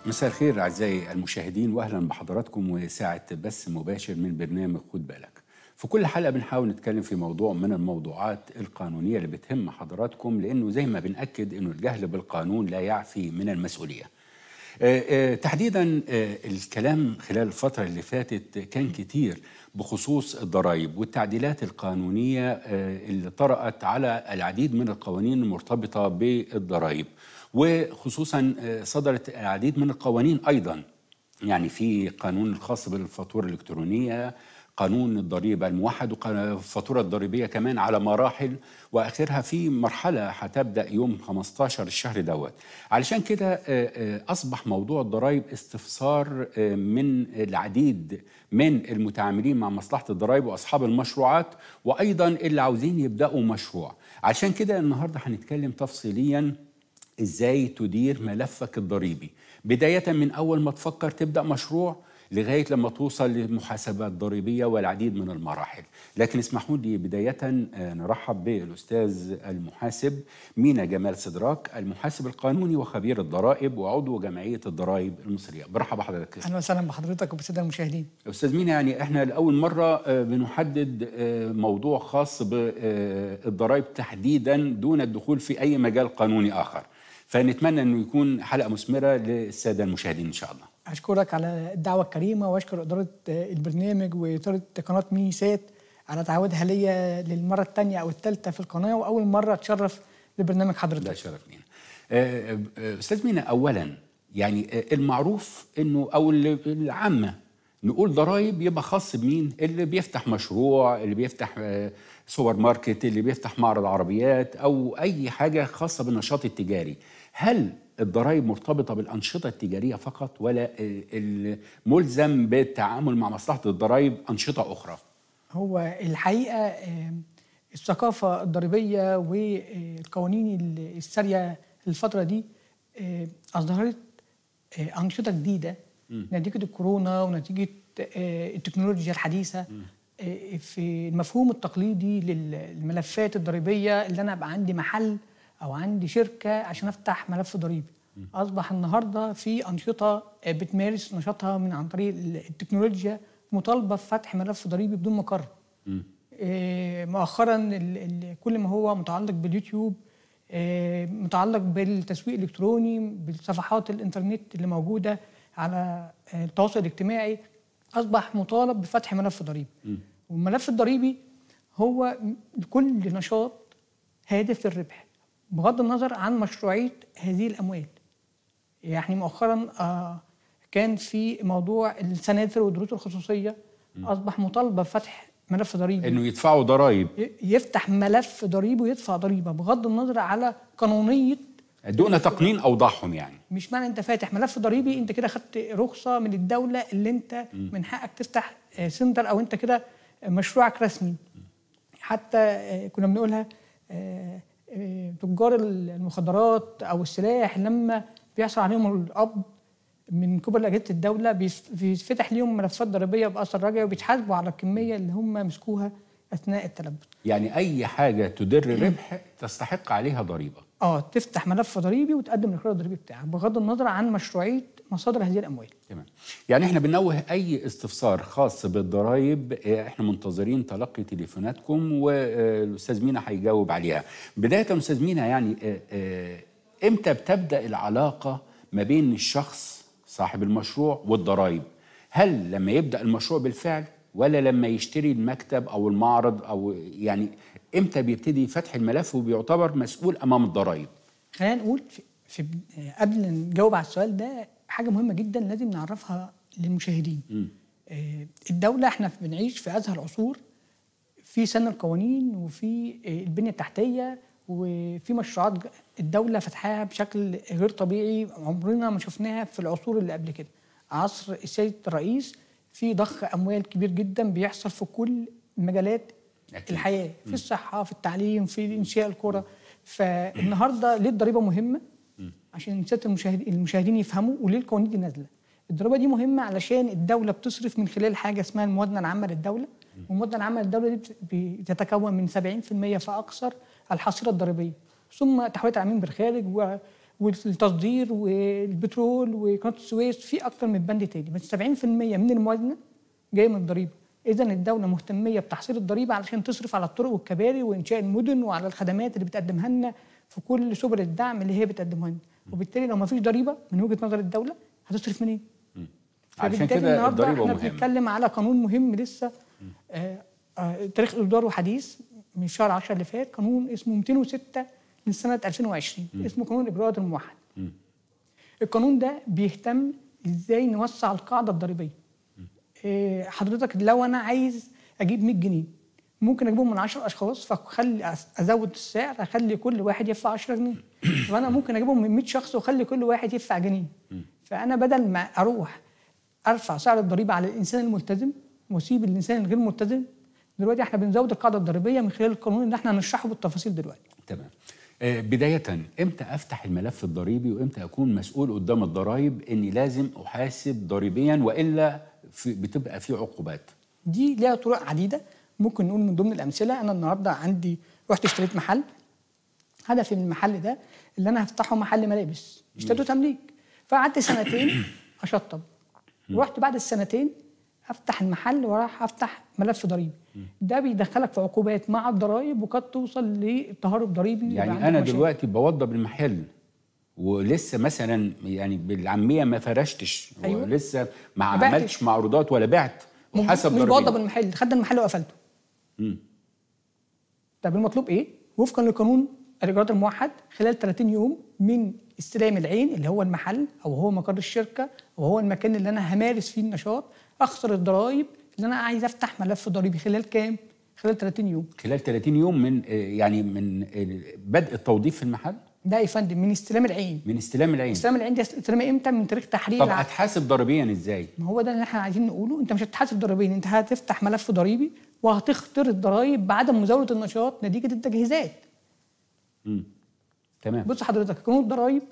مساء الخير أعزائي المشاهدين وأهلا بحضراتكم وساعة بث مباشر من برنامج خد بالك في كل حلقة بنحاول نتكلم في موضوع من الموضوعات القانونية اللي بتهم حضراتكم لأنه زي ما بنأكد أنه الجهل بالقانون لا يعفي من المسؤولية آه، آه، تحديدا آه، الكلام خلال الفترة اللي فاتت كان كتير بخصوص الضرائب والتعديلات القانونية اللي طرأت على العديد من القوانين المرتبطة بالضرائب وخصوصا صدرت العديد من القوانين أيضا يعني في قانون الخاص بالفاتورة الإلكترونية قانون الضريبة الموحد والفاتورة الضريبية كمان على مراحل وآخرها في مرحلة هتبدأ يوم 15 الشهر دوت علشان كده أصبح موضوع الضرائب استفسار من العديد من المتعاملين مع مصلحة الضرائب وأصحاب المشروعات وأيضا اللي عاوزين يبدأوا مشروع عشان كده النهاردة هنتكلم تفصيلياً ازاي تدير ملفك الضريبي بداية من أول ما تفكر تبدأ مشروع لغاية لما توصل للمحاسبات الضريبية والعديد من المراحل لكن اسمحوا لي بداية نرحب بالأستاذ المحاسب مينا جمال سدراك المحاسب القانوني وخبير الضرائب وعضو جمعية الضرائب المصرية برحب بحضرتك أهلا وسهلا بحضرتك وبالسادة المشاهدين أستاذ مينا يعني إحنا لأول مرة بنحدد موضوع خاص بالضرائب تحديدا دون الدخول في أي مجال قانوني آخر فنتمنى انه يكون حلقه مثمره للساده المشاهدين ان شاء الله. اشكرك على الدعوه الكريمه واشكر اداره البرنامج واداره قناه ميني سات على تعودها ليا للمره الثانيه او الثالثه في القناه واول مره اتشرف ببرنامج حضرتك. ده شرف لينا. استاذ مينا اولا يعني المعروف انه او العامه نقول ضرائب يبقى خاص بمين؟ اللي بيفتح مشروع، اللي بيفتح سوبر ماركت، اللي بيفتح معرض عربيات او اي حاجه خاصه بالنشاط التجاري. هل الضرائب مرتبطه بالانشطه التجاريه فقط ولا الملزم بالتعامل مع مصلحه الضرائب انشطه اخرى؟ هو الحقيقه الثقافه الضريبيه والقوانين الساريه الفتره دي اظهرت انشطه جديده نتيجه الكورونا ونتيجه التكنولوجيا الحديثه في المفهوم التقليدي للملفات الضريبيه اللي انا ابقى عندي محل او عندي شركه عشان افتح ملف ضريبي اصبح النهارده في انشطه بتمارس نشاطها من عن طريق التكنولوجيا مطالبه بفتح ملف ضريبي بدون مقر مؤخرا كل ما هو متعلق باليوتيوب متعلق بالتسويق الالكتروني بالصفحات الانترنت اللي موجوده على التواصل الاجتماعي اصبح مطالب بفتح ملف ضريبي والملف الضريبي هو كل نشاط هادف للربح بغض النظر عن مشروعيه هذه الاموال يعني مؤخرا آه كان في موضوع السناتر والدروس الخصوصيه اصبح مطالبه بفتح ملف ضريبي انه يدفعوا ضرائب يفتح ملف ضريبي ويدفع ضريبه بغض النظر على قانونيه دون تقنين اوضاعهم يعني مش معنى انت فاتح ملف ضريبي انت كده خدت رخصه من الدوله اللي انت من حقك تفتح سنتر او انت كده مشروعك رسمي حتى كنا بنقولها تجار المخدرات او السلاح لما بيحصل عليهم القبض من قبل اجهزه الدوله بيتفتح ليهم ملفات ضريبيه باثر رجعي وبيتحاسبوا على الكميه اللي هم مسكوها اثناء التلبس. يعني اي حاجه تدر ربح تستحق عليها ضريبه. اه تفتح ملف ضريبي وتقدم الاقرار الضريبي بتاعك بغض النظر عن مشروعيه مصادر هذه الاموال. تمام. يعني احنا بنوه اي استفسار خاص بالضرائب احنا منتظرين تلقي تليفوناتكم والاستاذ مينا هيجاوب عليها. بدايه استاذ مينا يعني امتى بتبدا العلاقه ما بين الشخص صاحب المشروع والضرائب؟ هل لما يبدا المشروع بالفعل ولا لما يشتري المكتب او المعرض او يعني امتى بيبتدي فتح الملف وبيعتبر مسؤول امام الضرائب؟ خلينا نقول في, في قبل نجاوب على السؤال ده حاجه مهمه جدا لازم نعرفها للمشاهدين. م. آه الدوله احنا بنعيش في ازهى العصور في سن القوانين وفي البنيه التحتيه وفي مشروعات الدوله فتحها بشكل غير طبيعي عمرنا ما شفناها في العصور اللي قبل كده. عصر السيد الرئيس في ضخ اموال كبير جدا بيحصل في كل مجالات أكيد. الحياه في الصحه في التعليم في انشاء القرى فالنهارده ليه الضريبه مهمه عشان ساده المشاهدين المشاهدين يفهموا وليه القوانين دي نازله الضريبه دي مهمه علشان الدوله بتصرف من خلال حاجه اسمها الموازنه العامه للدوله والموازنه العامه للدوله دي بتتكون من 70% فاكثر الحصيله الضريبيه ثم تحويلات العاملين بالخارج والتصدير والبترول وقناه السويس في اكتر من بند تاني بس 70% من الموازنه جايه من الضريبه اذا الدوله مهتميه بتحصيل الضريبه علشان تصرف على الطرق والكباري وانشاء المدن وعلى الخدمات اللي بتقدمها لنا في كل سبل الدعم اللي هي بتقدمها لنا وبالتالي لو ما فيش ضريبه من وجهه نظر الدوله هتصرف منين؟ عشان فبالتالي كده النهارده الضريبه احنا مهمه بنتكلم على قانون مهم لسه آه آه تاريخ اصداره حديث من شهر 10 اللي فات قانون اسمه 206 من سنه 2020 اسمه قانون الاجراءات الموحد القانون ده بيهتم ازاي نوسع القاعده الضريبيه آه حضرتك لو انا عايز اجيب 100 جنيه ممكن اجيبهم من 10 اشخاص فاخلي ازود السعر اخلي كل واحد يدفع 10 جنيه فانا ممكن اجيبهم من 100 شخص واخلي كل واحد يدفع جنيه فانا بدل ما اروح ارفع سعر الضريبه على الانسان الملتزم واسيب الانسان الغير ملتزم دلوقتي احنا بنزود القاعده الضريبيه من خلال القانون اللي احنا هنشرحه بالتفاصيل دلوقتي تمام آه، بداية امتى افتح الملف الضريبي وامتى اكون مسؤول قدام الضرائب اني لازم احاسب ضريبيا والا في بتبقى في عقوبات دي ليها طرق عديده ممكن نقول من ضمن الامثله انا النهارده عندي رحت اشتريت محل هدفي من المحل ده اللي انا هفتحه محل ملابس اشتريته تمليك فقعدت سنتين اشطب ورحت بعد السنتين افتح المحل وراح افتح ملف ضريبي ده بيدخلك في عقوبات مع الضرائب وقد توصل للتهرب ضريبي ويبقى يعني عندك انا مشاكل. دلوقتي بوضب المحل ولسه مثلا يعني بالعاميه ما فرشتش أيوة. ولسه ما ما بعتش. عملتش معروضات ولا بعت وحسب مش ضريبي. بوضب المحل خدت المحل وقفلته طب المطلوب ايه؟ وفقا لقانون الايجارات الموحد خلال 30 يوم من استلام العين اللي هو المحل او هو مقر الشركه او هو المكان اللي انا همارس فيه النشاط اخسر الضرائب اللي انا عايز افتح ملف ضريبي خلال كام؟ خلال 30 يوم خلال 30 يوم من آه، يعني من آه، بدء التوظيف في المحل ده يا فندم من استلام العين من استلام العين استلام العين دي استلامها امتى؟ من تاريخ تحرير طب العقد. هتحاسب ضريبيا ازاي؟ ما هو ده اللي احنا عايزين نقوله انت مش هتحاسب ضريبيا انت هتفتح ملف ضريبي وهتخطر الضرايب بعدم مزاوله النشاط نتيجه التجهيزات تمام بص حضرتك قانون الضرايب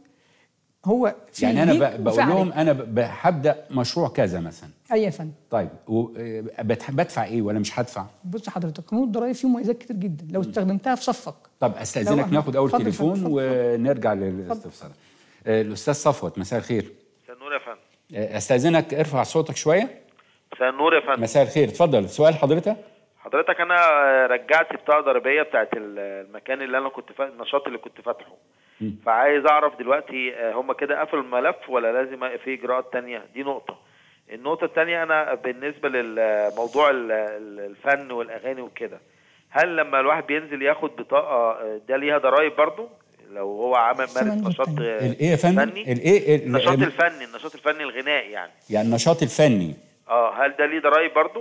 هو في يعني انا ليك ب- وفي بقول لهم عليك. انا ب- ب- هبدا مشروع كذا مثلا اي يا فندم طيب و- آه، بت- بدفع ايه ولا مش هدفع؟ بص حضرتك قانون الضرايب فيه مميزات كتير جدا لو استخدمتها في صفك طب لو استاذنك أنا- ناخد اول اتفضل، تليفون اتفضل، ونرجع للاستفسار آه، الاستاذ صفوت مساء الخير مساء النور يا فندم آه، استاذنك ارفع صوتك شويه مساء النور يا فندم مساء الخير اتفضل سؤال حضرتك حضرتك انا رجعت بطاقه ضريبيه بتاعت ال- المكان اللي انا كنت فا... النشاط اللي كنت فاتحه فعايز اعرف دلوقتي آه، هم كده قفلوا الملف ولا لازم في اجراءات تانية دي نقطه النقطه التانية انا بالنسبه للموضوع ال- ال- الفن والاغاني وكده هل لما الواحد بينزل ياخد بطاقه آه، ده ليها ضرايب برضو لو هو عمل مارس الفن نشاط والفن. آه، الايه يا فندم؟ فني الايه ال- النشاط ال- الفني النشاط الفني الغنائي يعني يعني النشاط الفني اه هل ده ليه ضرايب برضو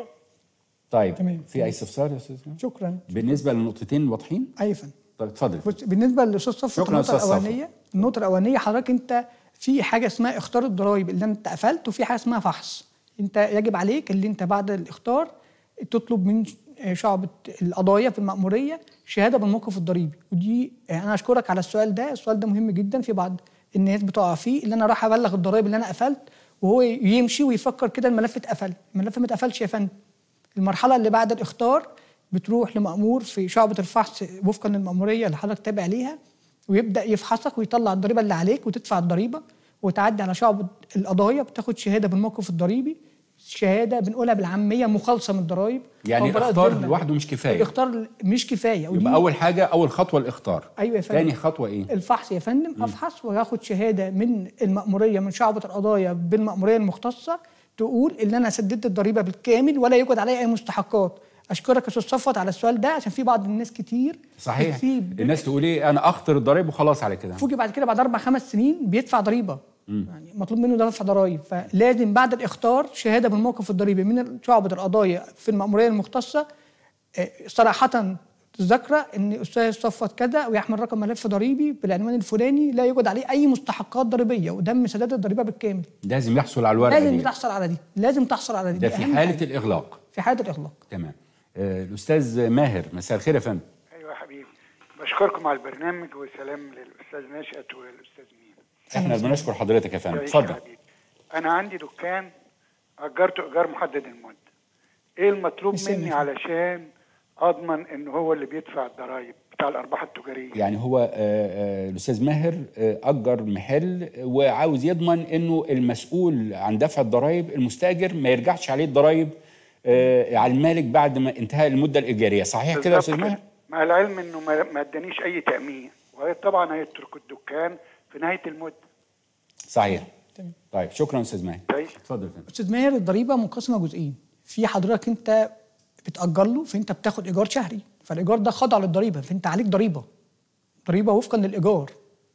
طيب تمام. في اي استفسار يا استاذ شكرا بالنسبه للنقطتين واضحين اي يا فندم طيب اتفضل بص بالنسبه للاستاذ صفوت شكراً النقطه أستاذ صفوت. الاولانيه النقطه الاولانيه حضرتك انت في حاجه اسمها اختار الضرايب اللي انت قفلت وفي حاجه اسمها فحص انت يجب عليك اللي انت بعد الاختار تطلب من شعبة القضايا في المأمورية شهادة بالموقف الضريبي ودي أنا أشكرك على السؤال ده السؤال ده مهم جدا في بعض الناس بتقع فيه اللي أنا راح أبلغ الضرايب اللي أنا قفلت وهو يمشي ويفكر كده الملف اتقفل الملف ما اتقفلش يا فندم المرحلة اللي بعد الإخطار بتروح لمأمور في شعبة الفحص وفقا للمأمورية اللي حضرتك تابع ليها ويبدأ يفحصك ويطلع الضريبة اللي عليك وتدفع الضريبة وتعدي على شعبة القضايا بتاخد شهادة بالموقف الضريبي شهادة بنقولها بالعامية مخالصة من الضرايب يعني أو براءة الاختار ذمة. لوحده مش كفايه الاختار مش كفاية ودي يبقى اول حاجه اول خطوه الاختار أيوة يا فندم. تاني خطوه ايه الفحص يا فندم افحص وياخد شهاده من المأموريه من شعبة القضايا بالمأموريه المختصه تقول ان انا سددت الضريبه بالكامل ولا يوجد علي اي مستحقات اشكرك يا استاذ صفوت على السؤال ده عشان في بعض الناس كتير صحيح بتسيب الناس تقول ايه انا اخطر الضرايب وخلاص على كده فوجئ بعد كده بعد اربع خمس سنين بيدفع ضريبه يعني مطلوب منه دفع ضرائب فلازم بعد الاخطار شهاده بالموقف الضريبي من شعبة القضايا في المأموريه المختصه آه، صراحه ذاكره ان استاذ صفوت كذا ويحمل رقم ملف ضريبي بالعنوان الفلاني لا يوجد عليه اي مستحقات ضريبيه ودم سداد الضريبه بالكامل لازم يحصل على الورقه لازم دي تحصل على دي لازم تحصل على دي ده دي في أهم حاله حاجة. الاغلاق في حاله الاغلاق تمام آه، الاستاذ ماهر مساء الخير يا فندم ايوه يا حبيبي بشكركم على البرنامج وسلام للاستاذ نشأت والاستاذ مين احنا بنشكر حضرتك يا فندم يعيش يا اتفضل حبيبي. انا عندي دكان اجرته ايجار محدد المده ايه المطلوب استنى مني كده. علشان اضمن ان هو اللي بيدفع الضرايب بتاع الارباح التجاريه يعني هو آه، آه، الاستاذ ماهر آه، اجر محل وعاوز يضمن انه المسؤول عن دفع الضرائب المستاجر ما يرجعش عليه الضرائب آه، على المالك بعد ما انتهى المده الايجاريه صحيح كده يا استاذ بالظبط ماهر كده. مع العلم انه ما ما ادانيش اي تامين وهي طبعا هيترك الدكان في نهايه المده صحيح تمام. طيب شكرا استاذ ماهر طيب. اتفضل يا فندم استاذ ماهر الضريبه منقسمه جزئين في حضرتك انت بتاجر له فانت بتاخد ايجار شهري فالايجار ده خاضع للضريبه فانت عليك ضريبه ضريبه وفقا للايجار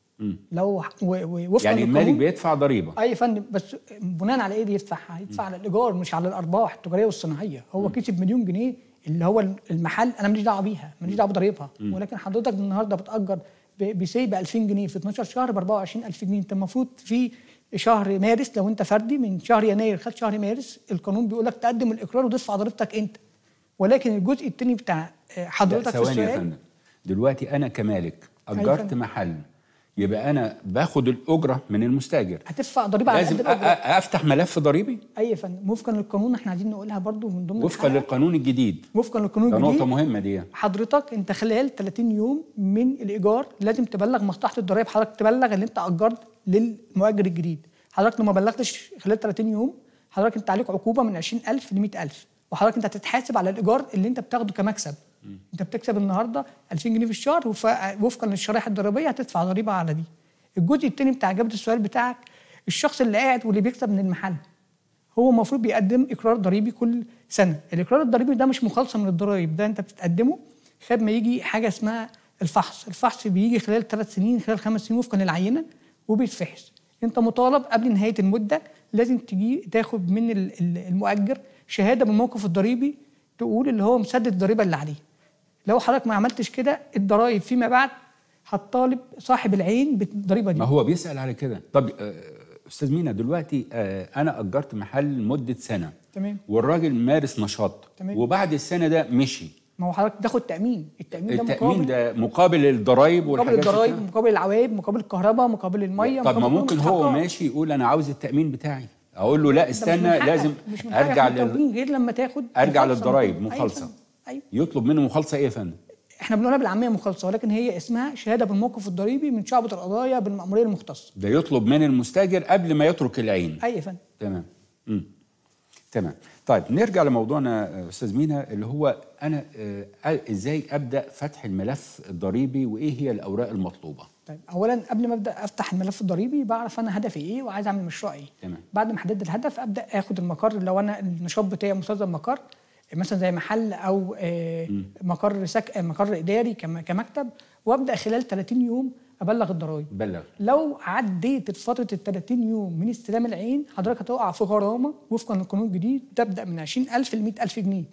لو و- و- وفقا يعني المالك للقانون- بيدفع ضريبه اي يا فندم بس بناء على ايه يدفعها؟ هيدفع على الايجار مش على الارباح التجاريه والصناعيه هو كسب مليون جنيه اللي هو المحل انا ماليش دعوه بيها ماليش دعوه بضريبها ولكن حضرتك النهارده بتاجر ب- بسي ب 2000 جنيه في 12 شهر ب 24000 جنيه انت المفروض في شهر مارس لو انت فردي من شهر يناير لغايه شهر مارس القانون بيقول لك تقدم الاقرار وتدفع ضريبتك انت ولكن الجزء الثاني بتاع آه، لا حضرتك في ثواني يا السؤال فندم دلوقتي انا كمالك أيوة اجرت فندم. محل يبقى انا باخد الاجره من المستاجر هتدفع ضريبه على لازم قد أ- الاجره أ- افتح ملف ضريبي اي يا فندم وفقا للقانون احنا عايزين نقولها برضو من ضمن وفقا الحلقة. للقانون الجديد وفقا للقانون ده الجديد نقطه مهمه دي حضرتك انت خلال 30 يوم من الايجار لازم تبلغ مصلحه الضرائب حضرتك تبلغ اللي انت اجرت للمؤجر الجديد حضرتك لو ما بلغتش خلال 30 يوم حضرتك انت عليك عقوبه من 20000 ل 100000 وحضرتك انت هتتحاسب على الايجار اللي انت بتاخده كمكسب انت بتكسب النهارده 2000 جنيه في الشهر وف- وفقا للشرائح الضريبيه هتدفع ضريبه على دي الجزء الثاني بتاع اجابه السؤال بتاعك الشخص اللي قاعد واللي بيكسب من المحل هو المفروض بيقدم اقرار ضريبي كل سنه الاقرار الضريبي ده مش مخالصه من الضرايب ده انت بتقدمه خد ما يجي حاجه اسمها الفحص الفحص بيجي خلال ثلاث سنين خلال خمس سنين وفقا للعينه وبيتفحص انت مطالب قبل نهايه المده لازم تجي تاخد من ال- ال- المؤجر شهاده بالموقف الضريبي تقول اللي هو مسدد الضريبه اللي عليه لو حضرتك ما عملتش كده الضرايب فيما بعد هتطالب صاحب العين بالضريبه دي ما هو بيسال على كده طب آه، استاذ مينا دلوقتي آه، انا اجرت محل مده سنه تمام. والراجل مارس نشاط تمام. وبعد السنه ده مشي ما هو حضرتك تاخد تامين التامين ده التامين مقابل ده مقابل الضرايب مقابل والحاجات الضرايب دي مقابل العوائد مقابل الكهرباء مقابل الميه طب ما مقابل كل ممكن هو المستحقات. ماشي يقول انا عاوز التامين بتاعي اقول له لا ده مش من استنى حقك، لازم مش من حقك ارجع من لل... التموين غير لما تاخد ارجع مخالصة للضرايب من- أيوة مخالصه فندم، ايوه يطلب منه مخالصه ايه يا فندم احنا بنقولها بالعاميه مخالصه ولكن هي اسمها شهاده بالموقف الضريبي من شعبه القضايا بالمأموريه المختصه ده يطلب من المستاجر قبل ما يترك العين اي يا فندم تمام مم. تمام طيب نرجع لموضوعنا آه، استاذ مينا اللي هو انا آه، ازاي ابدا فتح الملف الضريبي وايه هي الاوراق المطلوبه طيب اولا قبل ما ابدا افتح الملف الضريبي بعرف انا هدفي ايه وعايز اعمل مشروع ايه تمام. بعد ما احدد الهدف ابدا اخد المقر لو انا النشاط بتاعي مستلزم مقر مثلا زي محل او آه، مقر سك... مقر اداري كم- كمكتب وابدا خلال 30 يوم ابلغ الضرائب بلغ لو عديت فتره ال 30 يوم من استلام العين حضرتك هتقع في غرامه وفقا للقانون الجديد تبدا من 20000 ل 100000 جنيه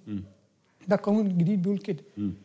ده القانون الجديد بيقول كده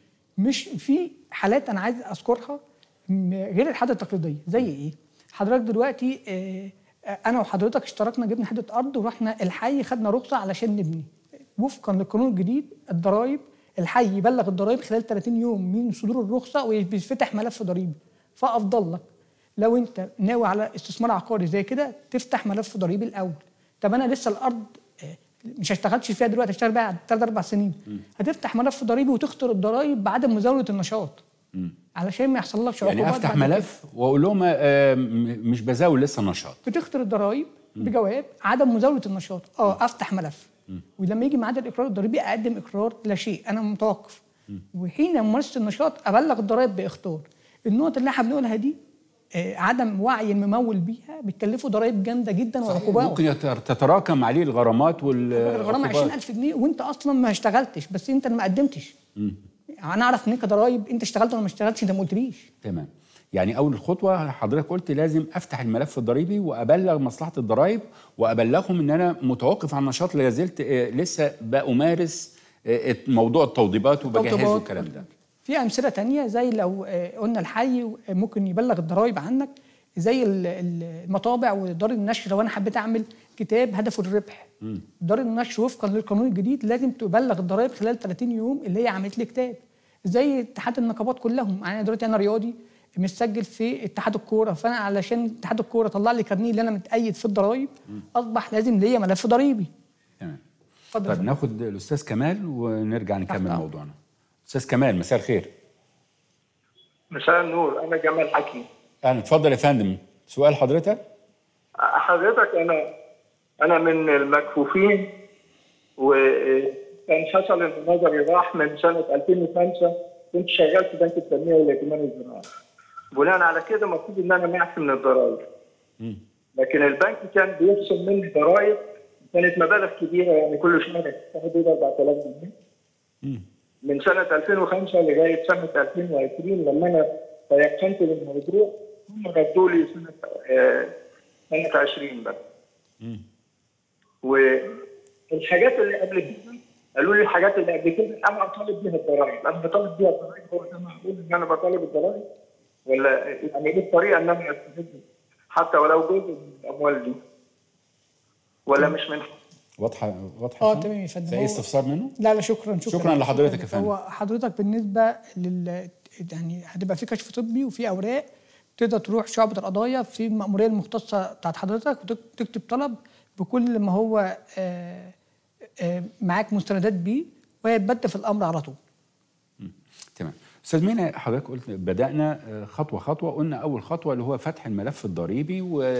مش في حالات انا عايز اذكرها م- غير الحاله التقليديه زي ايه حضرتك دلوقتي آه، آه، انا وحضرتك اشتركنا جبنا حته ارض ورحنا الحي خدنا رخصه علشان نبني وفقا للقانون الجديد الضرايب الحي يبلغ الضرايب خلال 30 يوم من صدور الرخصه وبيتفتح ملف ضريبي فافضل لك لو انت ناوي على استثمار عقاري زي كده تفتح ملف ضريبي الاول طب انا لسه الارض آه، مش هشتغلش فيها دلوقتي هشتغل بقى بعد ثلاث اربع سنين هتفتح ملف ضريبي وتخطر الضرايب بعدم مزاوله النشاط علشان ما يحصلكش عقوبات يعني افتح بعد كده. ملف واقول لهم آه، م- مش بزاول لسه نشاط بتخطر الضرايب بجواب عدم مزاوله النشاط اه افتح ملف ولما يجي ميعاد الاقرار الضريبي اقدم اقرار لا شيء انا متوقف وحين ممارسه النشاط ابلغ الضرايب باخطار النقط اللي احنا بنقولها دي آه عدم وعي الممول بيها بتكلفه ضرايب جامده جدا وعقوبات ممكن يتر- تتراكم عليه الغرامات وال الغرامه عقوبات. 20000 جنيه وانت اصلا ما اشتغلتش بس انت اللي ما قدمتش انا اعرف منك ضرايب انت اشتغلت ولا ما اشتغلتش انت ما قلتليش تمام يعني اول خطوه حضرتك قلت لازم افتح الملف الضريبي وابلغ مصلحه الضرائب وابلغهم ان انا متوقف عن النشاط لا زلت آه، لسه بامارس آه، موضوع التوضيبات وبجهزه توضيبات. والكلام ده في امثله تانية زي لو آه، قلنا الحي ممكن يبلغ الضرايب عنك زي ال- ال- المطابع ودار النشر لو انا حبيت اعمل كتاب هدفه الربح دار النشر وفقا للقانون الجديد لازم تبلغ الضرايب خلال 30 يوم اللي هي عملت لي كتاب زي اتحاد النقابات كلهم انا دلوقتي انا رياضي مسجل في اتحاد الكوره فانا علشان اتحاد الكوره طلع لي كارنيه اللي انا متأيد في الضرايب اصبح لازم ليا ملف ضريبي تمام اتفضل يا طيب فندم. ناخد الاستاذ كمال ونرجع نكمل أمرك. موضوعنا استاذ كمال مساء الخير مساء النور انا جمال حكيم اهلا اتفضل يا فندم سؤال حضرتك حضرتك انا انا من المكفوفين وكان حصل ان نظري راح من سنه 2005 كنت شغال في بنك التنميه والائتمان الزراعي بناء على كده المفروض ان انا معفي من الضرائب لكن البنك كان بيخصم مني ضرائب كانت مبالغ كبيره يعني كل شهر في حدود 4000 جنيه من سنه 2005 لغايه سنه 2020 لما انا تيقنت بالموضوع هم ردوا لي سنه آه، سنه 20 بقى والحاجات اللي قبل كده قالوا لي الحاجات اللي قبل كده انا اطالب بيها الضرائب انا بطالب بيها الضرائب هو ده معقول ان انا بطالب الضرائب ولا يعني دي الطريقه ان انا استفيد حتى ولو جزء من الاموال دي ولا مش من واضحه واضحه اه يا فندم؟ تمام يا فندم في هو- اي استفسار منه لا لا شكرا شكرا شكراً لحضرتك يا فندم. هو حضرتك بالنسبه لل يعني هتبقى في كشف طبي وفي اوراق تقدر تروح شعبة القضايا في المأمورية المختصة بتاعت حضرتك وتكتب طلب بكل ما هو آه، آه، معاك مستندات بيه ويتبدل في الأمر على طول تمام استاذ مينا حضرتك قلت بدانا آه، خطوه خطوه قلنا اول خطوه اللي هو فتح الملف الضريبي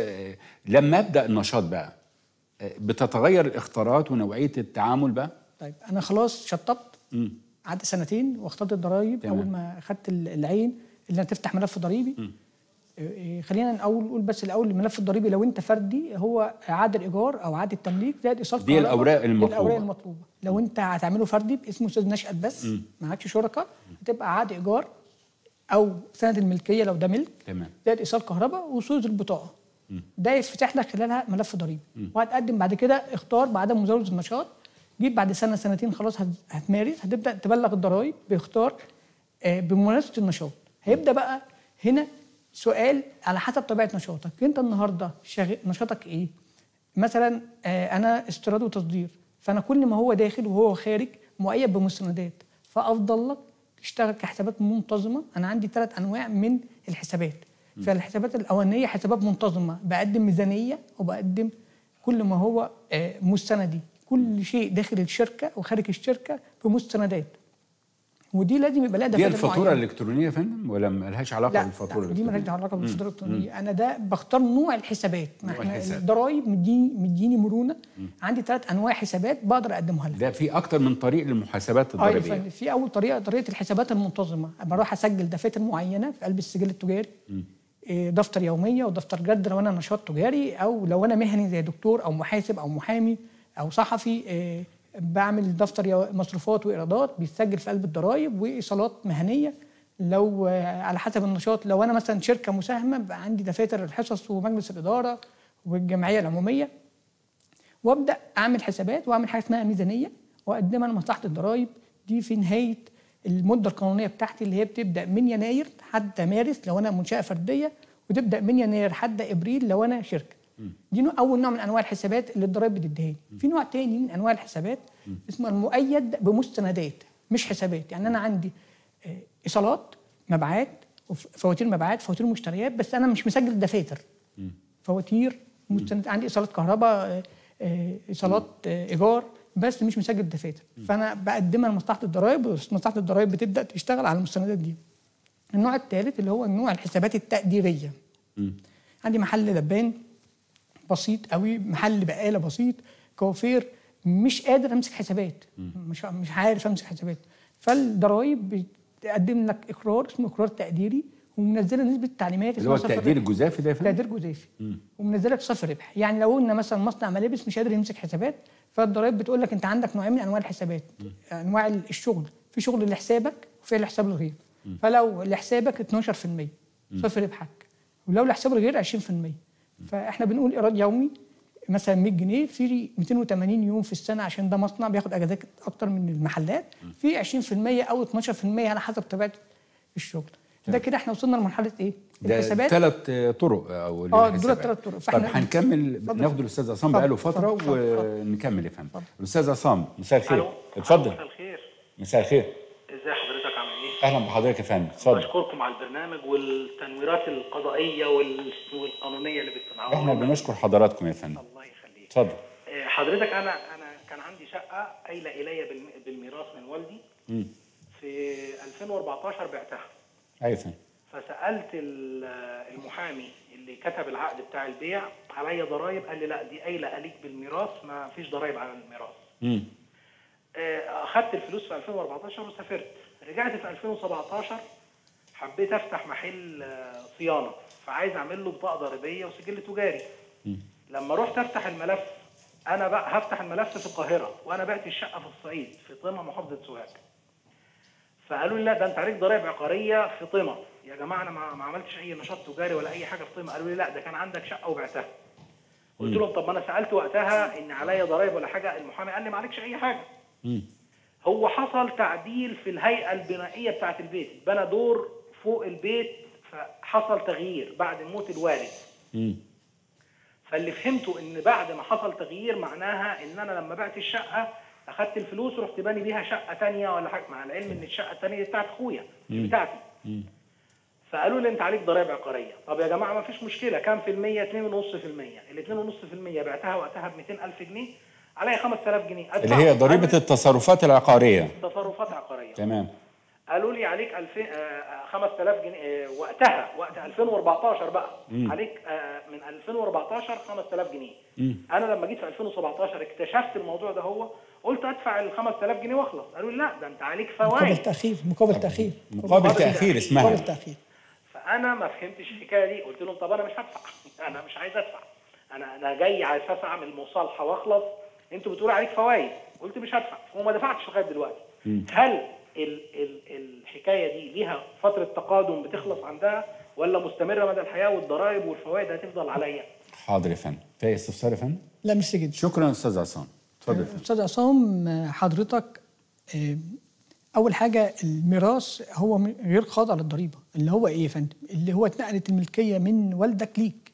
ولما ابدا النشاط بقى آه، بتتغير الاختيارات ونوعيه التعامل بقى طيب أنا خلاص شطبت مم. عدى سنتين واخترت الضرايب تمام. أول ما أخدت العين اللي هتفتح ملف ضريبي إيه، خلينا نقول نقول بس الاول الملف الضريبي لو انت فردي هو عقد الايجار او عقد التمليك زائد ايصال دي كهرباء. الأوراق المطلوبة. الاوراق المطلوبه لو انت هتعمله فردي باسم استاذ نشأت بس معكش شركاء هتبقى عقد ايجار او سند الملكيه لو ده ملك تمام زائد ايصال كهرباء وصوره البطاقه ده يفتح لك خلالها ملف ضريبي وهتقدم بعد كده اختار بعدم مزاوله النشاط جيت بعد سنه سنتين خلاص هت- هتمارس هتبدا تبلغ الضرائب باختار آه، بممارسه النشاط هيبدا بقى هنا سؤال على حسب طبيعه نشاطك انت النهارده شغ... نشاطك ايه مثلا آه، انا استيراد وتصدير فانا كل ما هو داخل وهو خارج مؤيد بمستندات فافضل لك تشتغل كحسابات منتظمه انا عندي ثلاث انواع من الحسابات فالحسابات الاولانيه حسابات منتظمه بقدم ميزانيه وبقدم كل ما هو آه، مستندي كل شيء داخل الشركه وخارج الشركه بمستندات ودي لازم يبقى لها دي دفاتر الفاتوره معينة. الالكترونيه يا فندم ولا مالهاش علاقه لا بالفاتوره لا، دي مالهاش الالكترونيه علاقه بالفاتوره الالكترونيه انا ده بختار نوع الحسابات ما نوع احنا الحساب. الضرايب مديني مديني مرونه عندي ثلاث انواع حسابات بقدر اقدمها لك ده في اكتر من طريق للمحاسبات اه يا الضريبيه فندم في اول طريقه طريقه الحسابات المنتظمه اما اروح اسجل دفاتر معينه في قلب السجل التجاري إيه، دفتر يوميه ودفتر جد لو انا نشاط تجاري او لو انا مهني زي دكتور او محاسب او محامي او صحفي إيه، بعمل دفتر يو- مصروفات وايرادات بيتسجل في قلب الضرايب وايصالات مهنيه لو آه، على حسب النشاط لو انا مثلا شركه مساهمه بقى عندي دفاتر الحصص ومجلس الاداره والجمعيه العموميه وابدا اعمل حسابات واعمل حاجه اسمها ميزانيه واقدمها لمصلحه الضرايب دي في نهايه المده القانونيه بتاعتي اللي هي بتبدا من يناير حتى مارس لو انا منشاه فرديه وتبدا من يناير حتى ابريل لو انا شركه دي نوع اول نوع من انواع الحسابات اللي الضرايب بتديها لي في نوع تاني من انواع الحسابات اسمه المؤيد بمستندات مش حسابات يعني انا عندي آه، ايصالات مبيعات وف- فواتير مبيعات فواتير مشتريات بس انا مش مسجل دفاتر فواتير مستند عندي ايصالات كهرباء آه، آه، ايصالات آه، ايجار بس مش مسجل دفاتر فانا بقدمها لمصلحه الضرايب ومصلحه الضرايب بتبدا تشتغل على المستندات دي النوع الثالث اللي هو النوع الحسابات التقديريه عندي محل لبان بسيط قوي محل بقاله بسيط كوافير مش قادر امسك حسابات مش مش عارف امسك حسابات فالضرايب بتقدم لك اقرار اسمه اقرار تقديري ومنزله نسبه تعليمات اللي هو اسمها صفر التقدير الجزافي ده يا فندم تقدير جزافي ومنزلك صفر ربح يعني لو قلنا مثلا مصنع ملابس مش قادر يمسك حسابات فالضرايب بتقول لك انت عندك نوعين من انواع الحسابات انواع الشغل في شغل لحسابك وفي لحساب الغير فلو لحسابك 12% صفر ربحك ولو لحساب الغير 20% فاحنا بنقول ايراد يومي مثلا 100 جنيه في 280 يوم في السنه عشان ده مصنع بياخد اجازات اكتر من المحلات في 20% او 12% على حسب طبيعه الشغل ده كده احنا وصلنا لمرحله ايه؟ ده ثلاث طرق او اه دول للحسابات. الثلاث طرق طب فاحنا هنكمل اتفضل. ناخد الاستاذ عصام اتفضل، بقاله فتره اتفضل، اتفضل. ونكمل يا فندم الاستاذ عصام مساء الخير ألو. اتفضل مساء الخير مساء الخير ازي حضرتك عامل ايه؟ اهلا بحضرتك يا فندم اتفضل بشكركم على البرنامج والتنويرات القضائيه وال- والقانونيه اللي بتصنعوها احنا بنشكر حضراتكم يا فندم الله يخليك اتفضل آه، حضرتك انا انا كان عندي شقه قايله الي بالم- بالميراث من والدي مم. في 2014 بعتها ايوه يا فندم فسالت ال- المحامي اللي كتب العقد بتاع البيع عليا ضرايب قال لي لا دي قايله عليك بالميراث ما فيش ضرايب على الميراث مم. آه، اخدت الفلوس في 2014 وسافرت رجعت في 2017 حبيت افتح محل آه، صيانه فعايز اعمل له بطاقه ضريبيه وسجل تجاري لما رحت افتح الملف انا بقى هفتح الملف في القاهره وانا بعت الشقه في الصعيد في طمع محافظه سوهاج فقالوا لي لا ده انت عليك ضرائب عقاريه في طمع يا جماعه انا ما ما عملتش اي نشاط تجاري ولا اي حاجه في طمع قالوا لي لا ده كان عندك شقه وبعتها قلت لهم طب ما انا سالت وقتها ان عليا ضرائب ولا حاجه المحامي قال لي ما عليكش اي حاجه هو حصل تعديل في الهيئه البنائيه بتاعه البيت اتبنى دور فوق البيت فحصل تغيير بعد موت الوالد مم. فاللي فهمته ان بعد ما حصل تغيير معناها ان انا لما بعت الشقه اخدت الفلوس ورحت باني بيها شقه تانية ولا حاجه مع العلم ان الشقه التانية دي بتاعت اخويا مش بتاعتي فقالوا لي انت عليك ضرائب عقاريه طب يا جماعه ما فيش مشكله كام في الميه 2.5% ال 2.5% بعتها وقتها ب 200000 جنيه عليا 5000 جنيه اللي أدفع هي ضريبه أدفع التصرفات العقاريه تصرفات عقاريه تمام قالوا لي عليك 2000 آه، 5000 جنيه آه، وقتها وقت 2014 بقى عليك آه، من 2014 5000 جنيه انا لما جيت في 2017 اكتشفت الموضوع ده هو قلت ادفع ال 5000 جنيه واخلص قالوا لي لا ده انت عليك مقابل فوائد تاخير مقابل تاخير مقابل تاخير اسمها مقابل تاخير فانا ما فهمتش الحكايه دي قلت لهم طب انا مش هدفع انا مش عايز ادفع انا انا جاي على اساس اعمل مصالحه واخلص انتوا بتقولوا عليك فوائد قلت مش هدفع وما دفعتش لغايه دلوقتي هل ال ال الحكايه دي ليها فتره تقادم بتخلص عندها ولا مستمره مدى الحياه والضرائب والفوائد هتفضل عليا حاضر يا فندم في استفسار يا فندم لا مش جدا شكرا استاذ عصام اتفضل يا فندم. استاذ عصام آه، حضرتك آه، اول حاجه الميراث هو م- غير خاضع للضريبه اللي هو ايه يا فندم اللي هو اتنقلت الملكيه من والدك ليك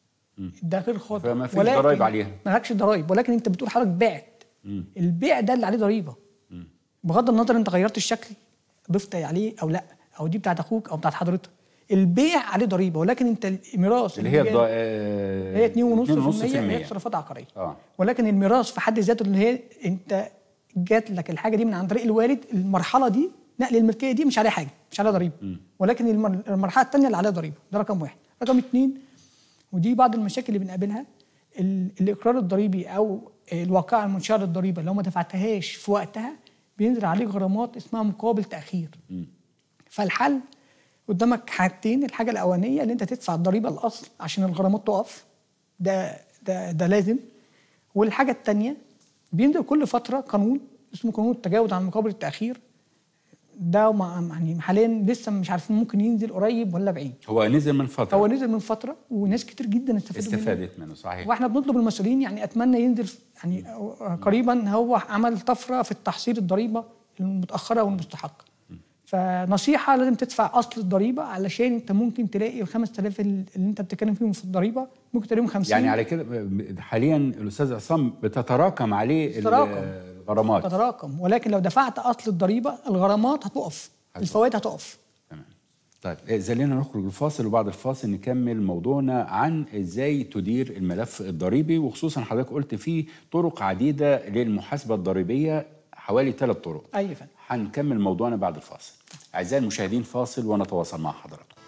ده غير خاضع فما فيش ولكن- ضرايب عليها. مالكش ضرايب ولكن انت بتقول حضرتك بعت البيع ده اللي عليه ضريبه بغض النظر انت غيرت الشكل ضفت عليه او لا او دي بتاعت اخوك او بتاعت حضرتك البيع عليه ضريبه ولكن انت الميراث اللي هي جاي- الض... آه، هي 2.5% 2.5% هي تصرفات عقاريه اه ولكن الميراث في حد ذاته اللي هي انت جات لك الحاجه دي من عن طريق الوالد المرحله دي نقل الملكيه دي مش عليها حاجه مش عليها ضريبه ولكن المر- المرحله الثانيه اللي عليها ضريبه ده رقم واحد رقم اثنين ودي بعض المشاكل اللي بنقابلها ال- الاقرار الضريبي او الواقعه المنشاه للضريبه لو ما دفعتهاش في وقتها بينزل عليك غرامات اسمها مقابل تاخير فالحل قدامك حاجتين الحاجه الاولانيه اللي انت تدفع الضريبه الاصل عشان الغرامات تقف ده ده ده لازم والحاجه الثانيه بينزل كل فتره قانون اسمه قانون التجاوز عن مقابل التاخير ده مع- يعني حاليا لسه مش عارفين ممكن ينزل قريب ولا بعيد هو نزل من فتره هو نزل من فتره وناس كتير جدا استفادوا منه استفادت منه صحيح واحنا بنطلب المسؤولين يعني اتمنى ينزل يعني قريبا هو عمل طفره في التحصيل الضريبه المتاخره والمستحقه فنصيحه لازم تدفع اصل الضريبه علشان انت ممكن تلاقي ال 5000 اللي انت بتتكلم فيهم في الضريبه ممكن تلاقيهم 50 يعني على كده حاليا الاستاذ عصام بتتراكم عليه ال- تتراكم. الغرامات تتراكم ولكن لو دفعت اصل الضريبه الغرامات هتقف الفوائد هتقف تمام طيب إذا لنا نخرج الفاصل وبعد الفاصل نكمل موضوعنا عن ازاي تدير الملف الضريبي وخصوصا حضرتك قلت فيه طرق عديده للمحاسبه الضريبيه حوالي ثلاث طرق ايوه يا فندم هنكمل موضوعنا بعد الفاصل اعزائي المشاهدين فاصل ونتواصل مع حضراتكم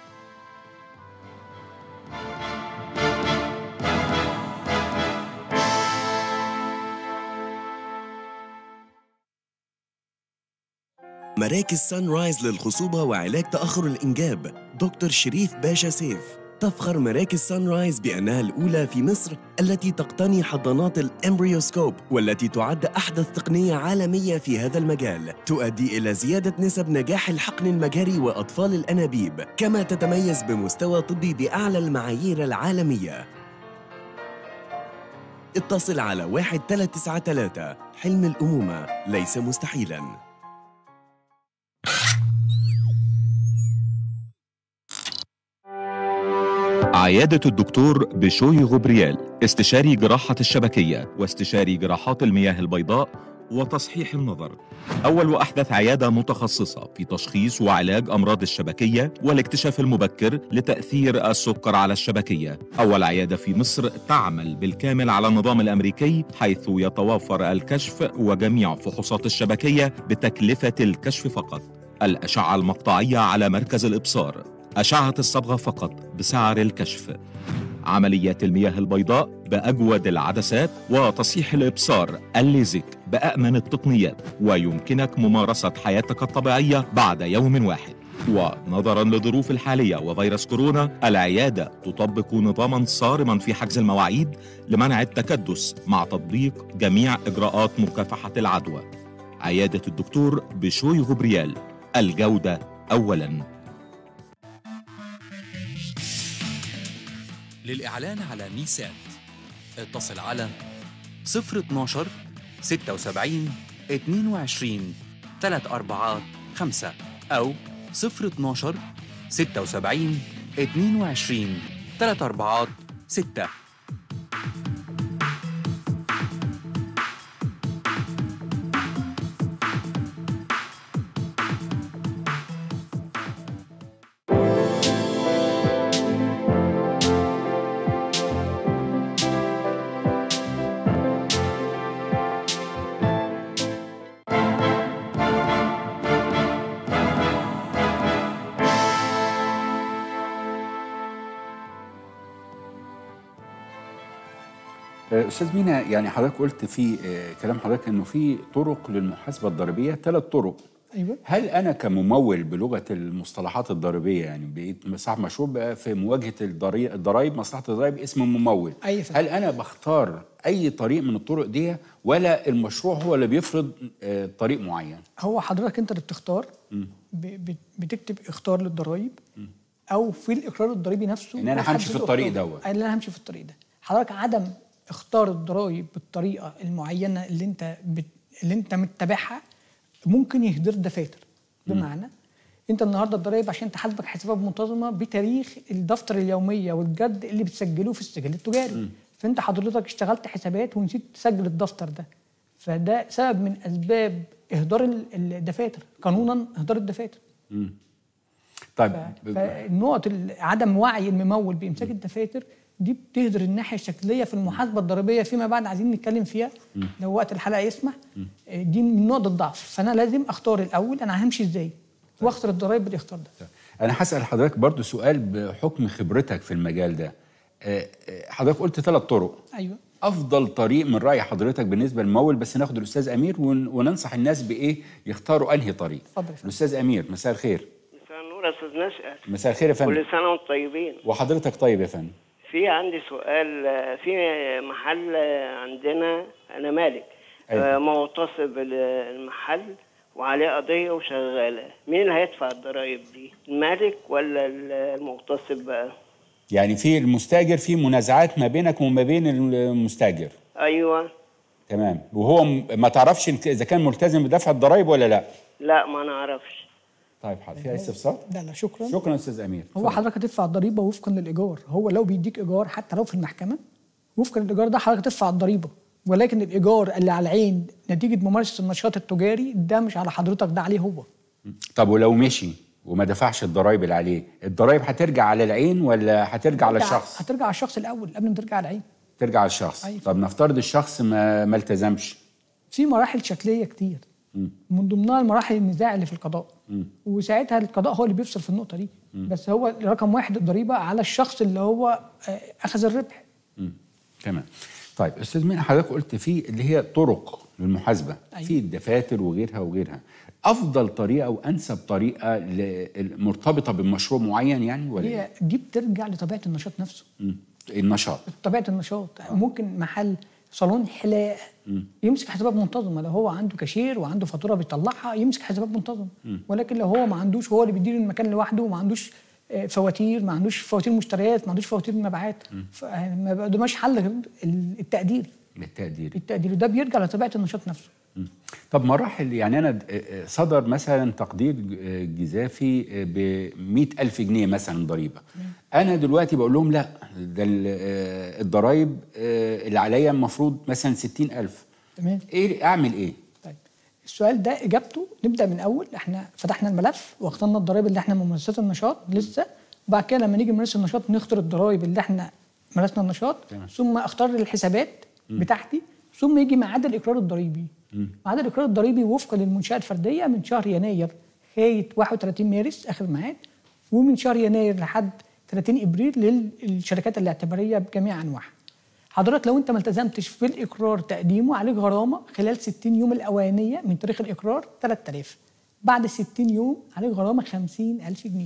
مراكز سان رايز للخصوبة وعلاج تأخر الإنجاب دكتور شريف باشا سيف تفخر مراكز سان رايز بأنها الأولى في مصر التي تقتني حضانات الإمبريوسكوب والتي تعد أحدث تقنية عالمية في هذا المجال تؤدي إلى زيادة نسب نجاح الحقن المجهري وأطفال الأنابيب كما تتميز بمستوى طبي بأعلى المعايير العالمية اتصل على 1393 حلم الأمومة ليس مستحيلاً عيادة الدكتور بشوي غبريال استشاري جراحة الشبكية واستشاري جراحات المياه البيضاء وتصحيح النظر أول وأحدث عيادة متخصصة في تشخيص وعلاج أمراض الشبكية والاكتشاف المبكر لتأثير السكر على الشبكية أول عيادة في مصر تعمل بالكامل على النظام الأمريكي حيث يتوافر الكشف وجميع فحوصات الشبكية بتكلفة الكشف فقط الأشعة المقطعية على مركز الإبصار أشعة الصبغة فقط بسعر الكشف عمليات المياه البيضاء بأجود العدسات وتصحيح الإبصار الليزك بأأمن التقنيات ويمكنك ممارسة حياتك الطبيعية بعد يوم واحد ونظرا للظروف الحالية وفيروس كورونا العيادة تطبق نظاما صارما في حجز المواعيد لمنع التكدس مع تطبيق جميع إجراءات مكافحة العدوى عيادة الدكتور بشوي غبريال الجودة أولاً للإعلان على ميسات اتصل على 012 76 22 3 أربعات 5 أو 012 76 22 3 أربعات 6 آه، استاذ مينا يعني حضرتك قلت في آه، كلام حضرتك انه في طرق للمحاسبه الضريبيه ثلاث طرق ايوه هل انا كممول بلغه المصطلحات الضريبيه يعني بقيت صاحب مشروع بقى في مواجهه الضري- الضرايب مصلحه الضرايب اسم ممول أي فعلا. هل انا بختار اي طريق من الطرق دي ولا المشروع هو اللي بيفرض آه، طريق معين هو حضرتك انت اللي بتختار ب- بت- بتكتب اختار للضرايب او في الاقرار الضريبي نفسه إن أنا همشي في بتحدد الطريق اختار. دوت. ان انا همشي في الطريق ده حضرتك عدم اختار الضرايب بالطريقه المعينه اللي انت بت... اللي انت متبعها ممكن يهدر دفاتر بمعنى انت النهارده الضرايب عشان تحاسبك حسابات منتظمه بتاريخ الدفتر اليوميه والجد اللي بتسجله في السجل التجاري فانت حضرتك اشتغلت حسابات ونسيت تسجل الدفتر ده فده سبب من اسباب اهدار ال- الدفاتر قانونا اهدار الدفاتر طيب ف- فالنقط ال- عدم وعي الممول بامساك الدفاتر دي بتهدر الناحيه الشكليه في المحاسبه الضريبيه فيما بعد عايزين نتكلم فيها لو وقت الحلقه يسمح آه، دي من نقط الضعف فانا لازم اختار الاول انا همشي ازاي واختار الضرايب بالاختيار ده انا هسال حضرتك برضو سؤال بحكم خبرتك في المجال ده آه، آه، حضرتك قلت ثلاث طرق ايوه افضل طريق من راي حضرتك بالنسبه للممول بس ناخد الاستاذ امير ون- وننصح الناس بايه يختاروا انهي طريق اتفضل يا فندم. الاستاذ امير مساء الخير مساء النور يا استاذ نشأة مساء الخير يا فندم كل سنة وانتم طيبين وحضرتك طيب يا فندم في عندي سؤال آه، في محل آه، عندنا أنا مالك أيوة. آه، مغتصب ال- المحل وعليه قضية وشغالة مين اللي هيدفع الضرايب دي المالك ولا ال- المغتصب بقى يعني في المستاجر في منازعات ما بينك وما بين المستاجر أيوة تمام وهو م- ما تعرفش إن- اذا كان ملتزم بدفع الضرائب ولا لا لا ما نعرفش طيب حاضر في استفسار لا لا شكرا شكرا استاذ امير هو حضرتك هتدفع الضريبه وفقا للايجار هو لو بيديك ايجار حتى لو في المحكمه وفقا للايجار ده حضرتك هتدفع الضريبه ولكن الايجار اللي على العين نتيجه ممارسه النشاط التجاري ده مش على حضرتك ده عليه هو طب ولو مشي وما دفعش الضرائب اللي عليه الضرائب هترجع على العين ولا هترجع على هترجع- الشخص هترجع على الشخص الاول قبل ما ترجع على العين ترجع على الشخص أيوة. طب نفترض الشخص ما ما التزمش في مراحل شكليه كتير من ضمنها المراحل النزاع اللي في القضاء وساعتها القضاء هو اللي بيفصل في النقطه دي بس هو رقم واحد الضريبه على الشخص اللي هو آه، اخذ الربح تمام طيب استاذ مين حضرتك قلت في اللي هي طرق للمحاسبه أيوة. في الدفاتر وغيرها وغيرها افضل طريقه وانسب طريقه ل- مرتبطه بمشروع معين يعني ولا هي إيه؟ دي بترجع لطبيعه النشاط نفسه مم. النشاط طبيعه النشاط ممكن محل صالون حلاقه يمسك حسابات منتظمه لو هو عنده كاشير وعنده فاتوره بيطلعها يمسك حسابات منتظمه ولكن لو هو ما عندوش هو اللي بيدير المكان لوحده وما عندوش آه، فواتير ما عندوش فواتير مشتريات ما عندوش فواتير مبيعات ما بقدماش حل غير ال- التقدير بالتقدير التقدير وده بيرجع لطبيعه النشاط نفسه طب مراحل يعني انا د- آه، صدر مثلا تقدير ج- آه، جزافي ب ألف جنيه مثلا ضريبه انا دلوقتي بقول لهم لا ده ال- آه، الضرايب آه، اللي عليا المفروض مثلا 60000 تمام ايه اعمل ايه طيب السؤال ده اجابته نبدا من اول احنا فتحنا الملف واخترنا الضرائب اللي احنا ممارسات النشاط لسه وبعد كده لما نيجي نمارس النشاط نختار الضرائب اللي احنا مارسنا النشاط تمام. ثم اختار الحسابات بتاعتي ثم يجي ميعاد الاقرار الضريبي ميعاد الاقرار الضريبي وفقا للمنشاه الفرديه من شهر يناير لغايه 31 مارس اخر ميعاد ومن شهر يناير لحد 30 ابريل للشركات الاعتباريه بجميع انواعها حضرتك لو انت ما التزمتش في الاقرار تقديمه عليك غرامه خلال 60 يوم الاولانيه من تاريخ الاقرار 3000 بعد 60 يوم عليك غرامه 50000 جنيه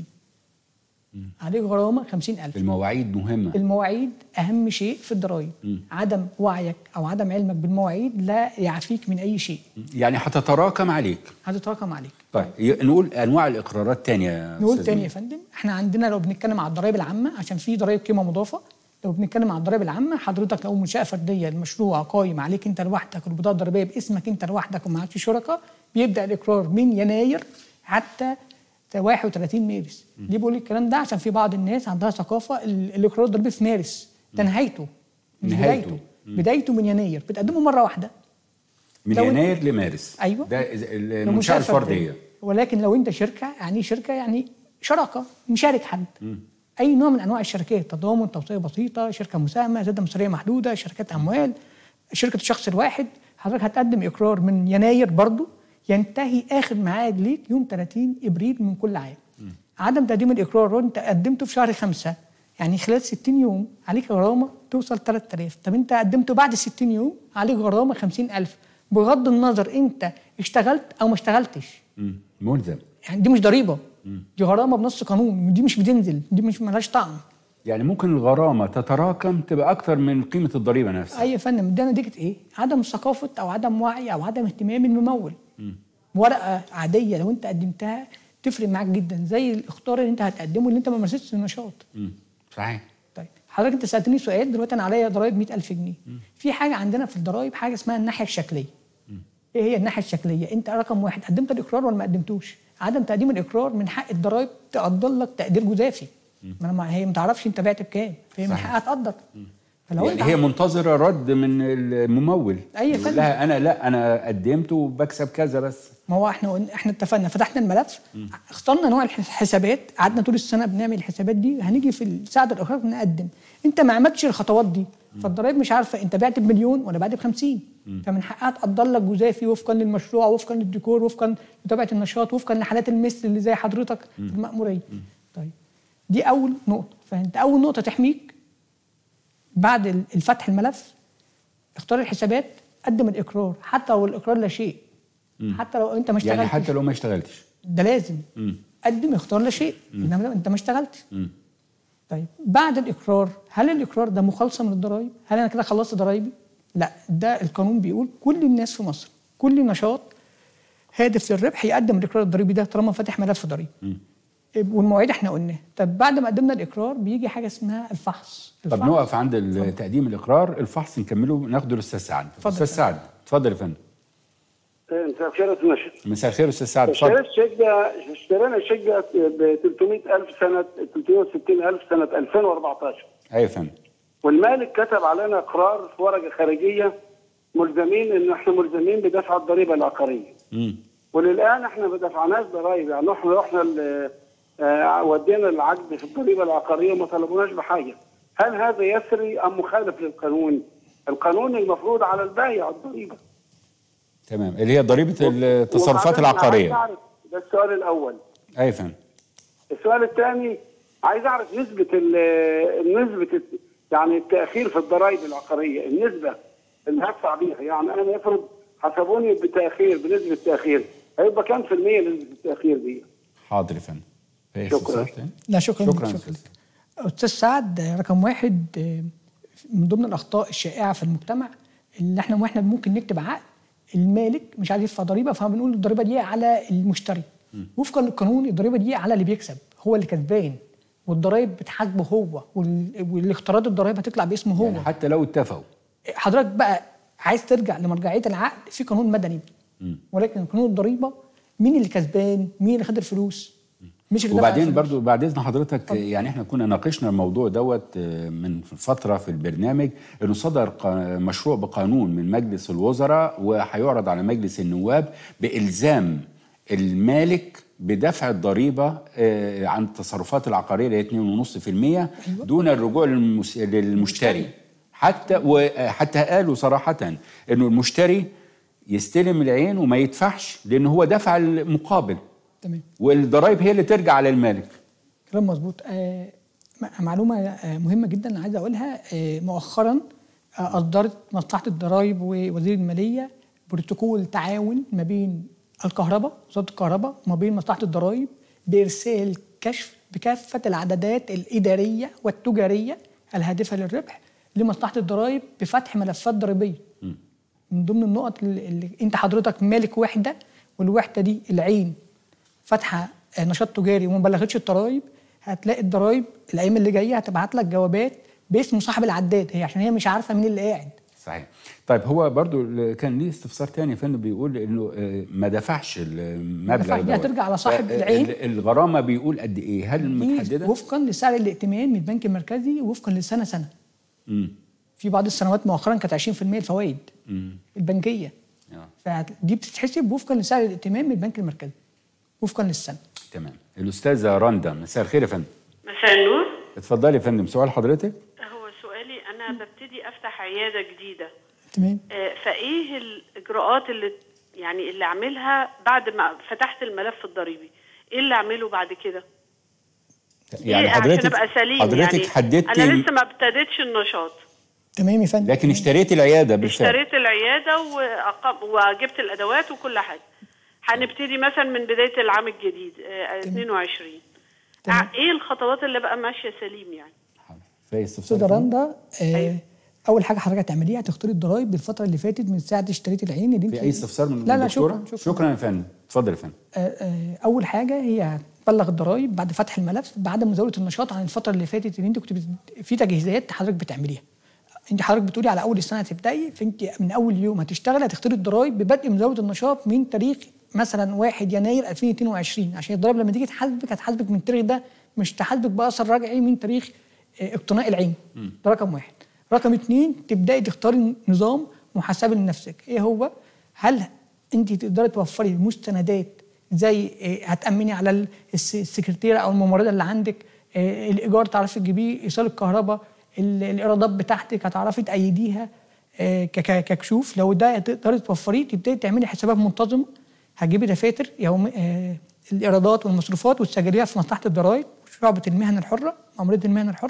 عليك غرامه 50000 المواعيد مهمه المواعيد اهم شيء في الضرائب عدم وعيك او عدم علمك بالمواعيد لا يعفيك من اي شيء يعني هتتراكم عليك هتتراكم عليك طيب ي- نقول انواع الاقرارات تانية نقول أستاذ تاني يا مين؟ فندم احنا عندنا لو بنتكلم على الضرائب العامه عشان في ضرائب قيمه مضافه لو بنتكلم على الضرائب العامه حضرتك لو منشاه فرديه المشروع قايم عليك انت لوحدك والبطاقه الضريبيه باسمك انت لوحدك ومعكش شركاء بيبدا الاقرار من يناير حتى 31 مارس ليه بقول الكلام ده عشان في بعض الناس عندها ثقافه ال- الاقرار الضريبي في مارس ده نهايته مش نهايته. بدايته بدايته من يناير بتقدمه مره واحده من لو- يناير لمارس أيوة. ده إذا- لو المنشاه منشأة الفرديه ولكن لو انت شركه يعني شركه يعني شراكه مشارك حد اي نوع من انواع الشركات تضامن توصيه بسيطه شركه مساهمه زياده مصريه محدوده شركات اموال شركه الشخص الواحد حضرتك هتقدم اقرار من يناير برضو ينتهي اخر ميعاد ليك يوم 30 ابريل من كل عام عدم تقديم الاقرار وانت قدمته في شهر خمسة يعني خلال 60 يوم عليك غرامه توصل 3000 طب انت قدمته بعد 60 يوم عليك غرامه 50000 بغض النظر انت اشتغلت او ما اشتغلتش مم. ملزم يعني دي مش ضريبه دي غرامه بنص قانون دي مش بتنزل دي مش ملهاش طعم يعني ممكن الغرامه تتراكم تبقى اكتر من قيمه الضريبه نفسها اي يا فندم ده نتيجه ايه؟ عدم ثقافه او عدم وعي او عدم اهتمام الممول ورقه عاديه لو انت قدمتها تفرق معاك جدا زي الاختار اللي انت هتقدمه اللي انت ما مارستش النشاط مم. صحيح طيب حضرتك انت سالتني سؤال دلوقتي انا عليا ضرائب 100000 جنيه في حاجه عندنا في الضرائب حاجه اسمها الناحيه الشكليه ايه هي الناحيه الشكليه انت رقم واحد قدمت الاقرار ولا ما قدمتوش عدم تقديم الاقرار من حق الضرائب تقدر لك تقدير جزافي ما انا ما هي ما تعرفش انت بعت بكام فهي من صحيح. حقها تقدر فلو يعني انت هي منتظره رد من الممول أي يقول فندم. لها انا لا انا قدمت وبكسب كذا بس ما هو احنا قلنا- احنا اتفقنا فتحنا الملف اخترنا نوع الحسابات قعدنا طول السنه بنعمل الحسابات دي هنيجي في ساعه الاخراج نقدم انت ما عملتش الخطوات دي فالضرايب مش عارفه انت بعت بمليون ولا بعت ب 50 فمن حقها تقدر لك جزافي وفقا للمشروع وفقا للديكور وفقا لطبيعه النشاط وفقا لحالات المثل اللي زي حضرتك في المأموريه طيب دي اول نقطه فانت اول نقطه تحميك بعد ال- الفتح الملف اختار الحسابات قدم الاقرار حتى لو الاقرار لا شيء حتى لو انت ما اشتغلتش يعني حتى لو ما اشتغلتش ده لازم قدم اختار لا شيء انما انت ما اشتغلتش طيب بعد الاقرار هل الاقرار ده مخالصه من الضرائب هل انا كده خلصت ضرايبي لا ده القانون بيقول كل الناس في مصر كل نشاط هادف للربح يقدم الاقرار الضريبي ده طالما فاتح ملف ضريبي والمواعيد احنا قلناها طب بعد ما قدمنا الاقرار بيجي حاجه اسمها الفحص طب الفحص نقف عند ال- تقديم الاقرار الفحص نكمله ناخده للاستاذ سعد اتفضل. استاذ سعد اتفضل يا فندم مساء الخير يا أستاذ نشر مساء الخير استاذ سعد اتفضل اشتريت شقه اشترينا شقه ب 300000 سنه 360000 سنه 2014 ايوه يا فندم والمالك كتب علينا اقرار في ورقه خارجيه ملزمين ان احنا ملزمين بدفع الضريبه العقاريه مم. وللان احنا ما دفعناش ضرائب يعني احنا رحنا ال- آه، ودينا العقد في الضريبه العقاريه وما طلبوناش بحاجه هل هذا يسري ام مخالف للقانون؟ القانون المفروض على البايع الضريبه تمام اللي هي ضريبه التصرفات وبعدين عايز العقاريه أعرف- ده السؤال الاول ايوه يا فندم السؤال الثاني عايز اعرف نسبه ال- نسبه الت- يعني التاخير في الضرائب العقاريه النسبه اللي هدفع بيها يعني انا افرض حسبوني بتاخير بنسبه تاخير هيبقى كام في المية نسبه التاخير دي؟ حاضر يا فندم في شكراً. استفسار تاني؟ لا شكرا شكرا شكرا أستاذ. استاذ سعد آه، رقم واحد آه، من ضمن الاخطاء الشائعه في المجتمع اللي احنا واحنا ممكن نكتب عقد المالك مش عايز يدفع ضريبه فبنقول الضريبه دي على المشتري وفقا للقانون الضريبه دي على اللي بيكسب هو اللي كسبان والضرايب بتحاسبه هو وال- والاختيارات الضرايب هتطلع باسمه هو يعني حتى لو اتفقوا حضرتك بقى عايز ترجع لمرجعيه العقد في قانون مدني ولكن قانون الضريبه مين اللي كسبان مين اللي خد الفلوس مش اللي دفع وبعدين الفلوس. برضو بعد اذن حضرتك يعني احنا كنا ناقشنا الموضوع دوت آه، من فتره في البرنامج انه صدر قا- مشروع بقانون من مجلس الوزراء وهيعرض على مجلس النواب بالزام المالك بدفع الضريبه آه، عن التصرفات العقاريه اللي هي 2.5% دون الرجوع للمس- للمشتري حتى وحتى قالوا صراحه انه المشتري يستلم العين وما يدفعش لان هو دفع المقابل تمام والضرائب هي اللي ترجع على المالك كلام مظبوط آه م- معلومه آه مهمه جدا أنا عايز اقولها آه مؤخرا آه اصدرت مصلحه الضرائب ووزير الماليه بروتوكول تعاون ما بين الكهرباء وزاره الكهرباء وما بين مصلحه الضرائب بارسال كشف بكافه العدادات الاداريه والتجاريه الهادفه للربح لمصلحه الضرائب بفتح ملفات ضريبيه من ضمن النقط اللي اللي انت حضرتك مالك وحده والوحده دي العين فاتحه آه، نشاط تجاري وما بلغتش الضرايب هتلاقي الضرايب الايام اللي جايه هتبعت لك جوابات باسم صاحب العداد هي عشان هي مش عارفه مين اللي قاعد صحيح طيب هو برضو ال- كان ليه استفسار تاني يا فندم بيقول انه آه، ما دفعش المبلغ دفعش، دي دوت. هترجع على صاحب آه، العين. ال- الغرامه بيقول قد ايه هل دي متحدده وفقا لسعر الائتمان من البنك المركزي وفقا لسنه سنه امم في بعض السنوات مؤخرا كانت 20% الفوائد امم البنكيه آه. فدي بتتحسب وفقا لسعر الائتمان من البنك المركزي وفقا للسنه تمام الاستاذه رندا مساء الخير يا فندم مساء النور اتفضلي يا فندم سؤال حضرتك هو سؤالي انا ببتدي افتح عياده جديده تمام آه، فايه الاجراءات اللي يعني اللي اعملها بعد ما فتحت الملف الضريبي ايه اللي اعمله بعد كده يعني إيه عشان حضرتك ابقى سليم حضرتك يعني حددتي انا لسه ما ابتديتش النشاط تمام يا فندم لكن اشتريتي العياده بالفعل اشتريت العياده وأقام وجبت الادوات وكل حاجه هنبتدي مثلا من بدايه العام الجديد آه، 22 تمام. ايه الخطوات اللي بقى ماشيه سليم يعني في استفسار استاذه تاني؟ رندا آه اول حاجه حضرتك هتعمليها هتختاري الضرايب بالفتره اللي فاتت من ساعه اشتريت العين اللي انت في اي استفسار من لا لا الدكتورة؟ شكرا شكرا, شكرا يا فندم اتفضل يا فندم آه آه اول حاجه هي هتبلغ الضرايب بعد فتح الملف بعدم مزاوله النشاط عن الفتره اللي فاتت اللي انت كنت بت... في تجهيزات حضرتك بتعمليها انت حضرتك بتقولي على اول السنه هتبداي فانت من اول يوم هتشتغلي هتختاري الضرايب ببدء مزاوله النشاط من تاريخ مثلا 1 يناير 2022 عشان الضرايب لما تيجي تحاسبك هتحاسبك من التاريخ ده مش تحاسبك باثر رجعي من تاريخ آه، اقتناء العين ده رقم واحد رقم اتنين تبداي تختاري نظام محاسبه لنفسك ايه هو هل انت تقدري توفري مستندات زي آه، هتامني على ال- الس- السكرتيره او الممرضه اللي عندك آه، الايجار تعرفي تجيبيه ايصال الكهرباء ال- الايرادات بتاعتك هتعرفي تأيديها آه، ك- ك- ككشوف لو ده تقدري توفريه تبداي تعملي حسابات منتظمه هتجيبي دفاتر يوم آه، الايرادات والمصروفات وتسجليها في مصلحه الضرائب شعبه المهن الحره مأموريه المهن الحره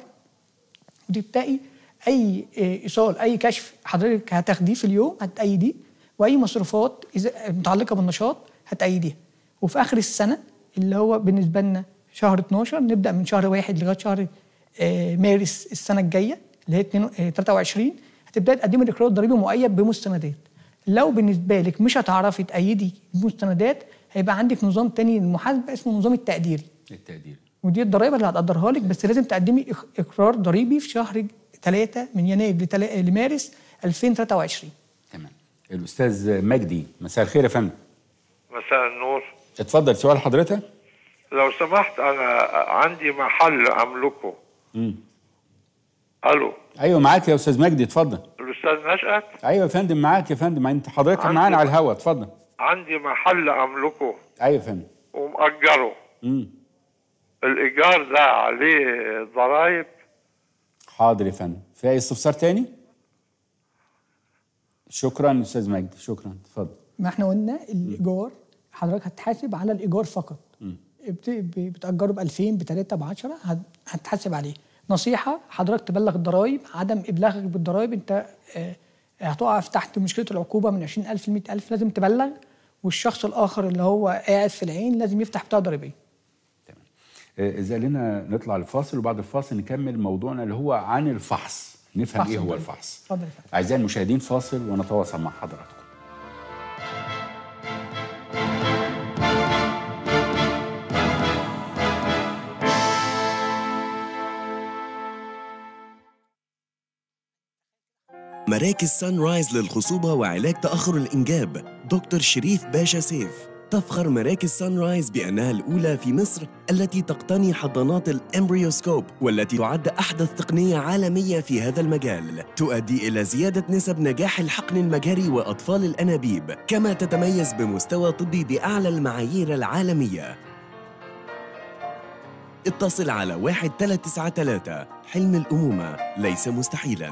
وتبداي اي آه، ايصال اي كشف حضرتك هتاخديه في اليوم هتأيديه واي مصروفات إذا متعلقه بالنشاط هتأيديها وفي اخر السنه اللي هو بالنسبه لنا شهر 12 نبدا من شهر واحد لغايه شهر آه، مارس السنه الجايه اللي هي 2 آه، 23 هتبداي تقدمي الاقرار الضريبي مؤيد بمستندات لو بالنسبه لك مش هتعرفي تأيدي بمستندات هيبقى عندك نظام تاني للمحاسبه اسمه النظام التقديري التقدير ودي الضرايب اللي هتقدرها لك بس لازم تقدمي إق- اقرار ضريبي في شهر 3 من يناير لتلا- لمارس 2023 تمام الاستاذ مجدي مساء الخير يا فندم مساء النور اتفضل سؤال حضرتك لو سمحت انا عندي محل املكه مم. الو ايوه معاك يا استاذ مجدي اتفضل الاستاذ نشأت ايوه يا فندم معاك يا فندم انت حضرتك عندي- معانا على الهوا اتفضل عندي محل املكه ايوه يا فندم ومأجره مم. الايجار ده عليه ضرائب حاضر يا فندم في اي استفسار تاني شكرا استاذ مجدي شكرا اتفضل ما احنا قلنا الايجار حضرتك هتحاسب على الايجار فقط بت- ب- بتأجره ب 2000 ب 3 ب 10 هت- هتحاسب عليه نصيحة حضرتك تبلغ الضرايب عدم إبلاغك بالضرايب أنت آه، هتقع في تحت مشكلة العقوبة من 20000 ل 100000 لازم تبلغ والشخص الآخر اللي هو قاعد في العين لازم يفتح بطاقة ضريبية آه، اذا لنا نطلع لفاصل وبعد الفاصل نكمل موضوعنا اللي هو عن الفحص نفهم فحص ايه هو الضريبي. الفحص اتفضل يا فندم اعزائي المشاهدين فاصل ونتواصل مع حضراتكم مراكز سان رايز للخصوبة وعلاج تأخر الإنجاب دكتور شريف باشا سيف تفخر مراكز سان رايز بأنها الأولى في مصر التي تقتني حضانات الإمبريوسكوب والتي تعد أحدث تقنية عالمية في هذا المجال تؤدي إلى زيادة نسب نجاح الحقن المجهري وأطفال الأنابيب كما تتميز بمستوى طبي بأعلى المعايير العالمية اتصل على 1393 حلم الأمومة ليس مستحيلاً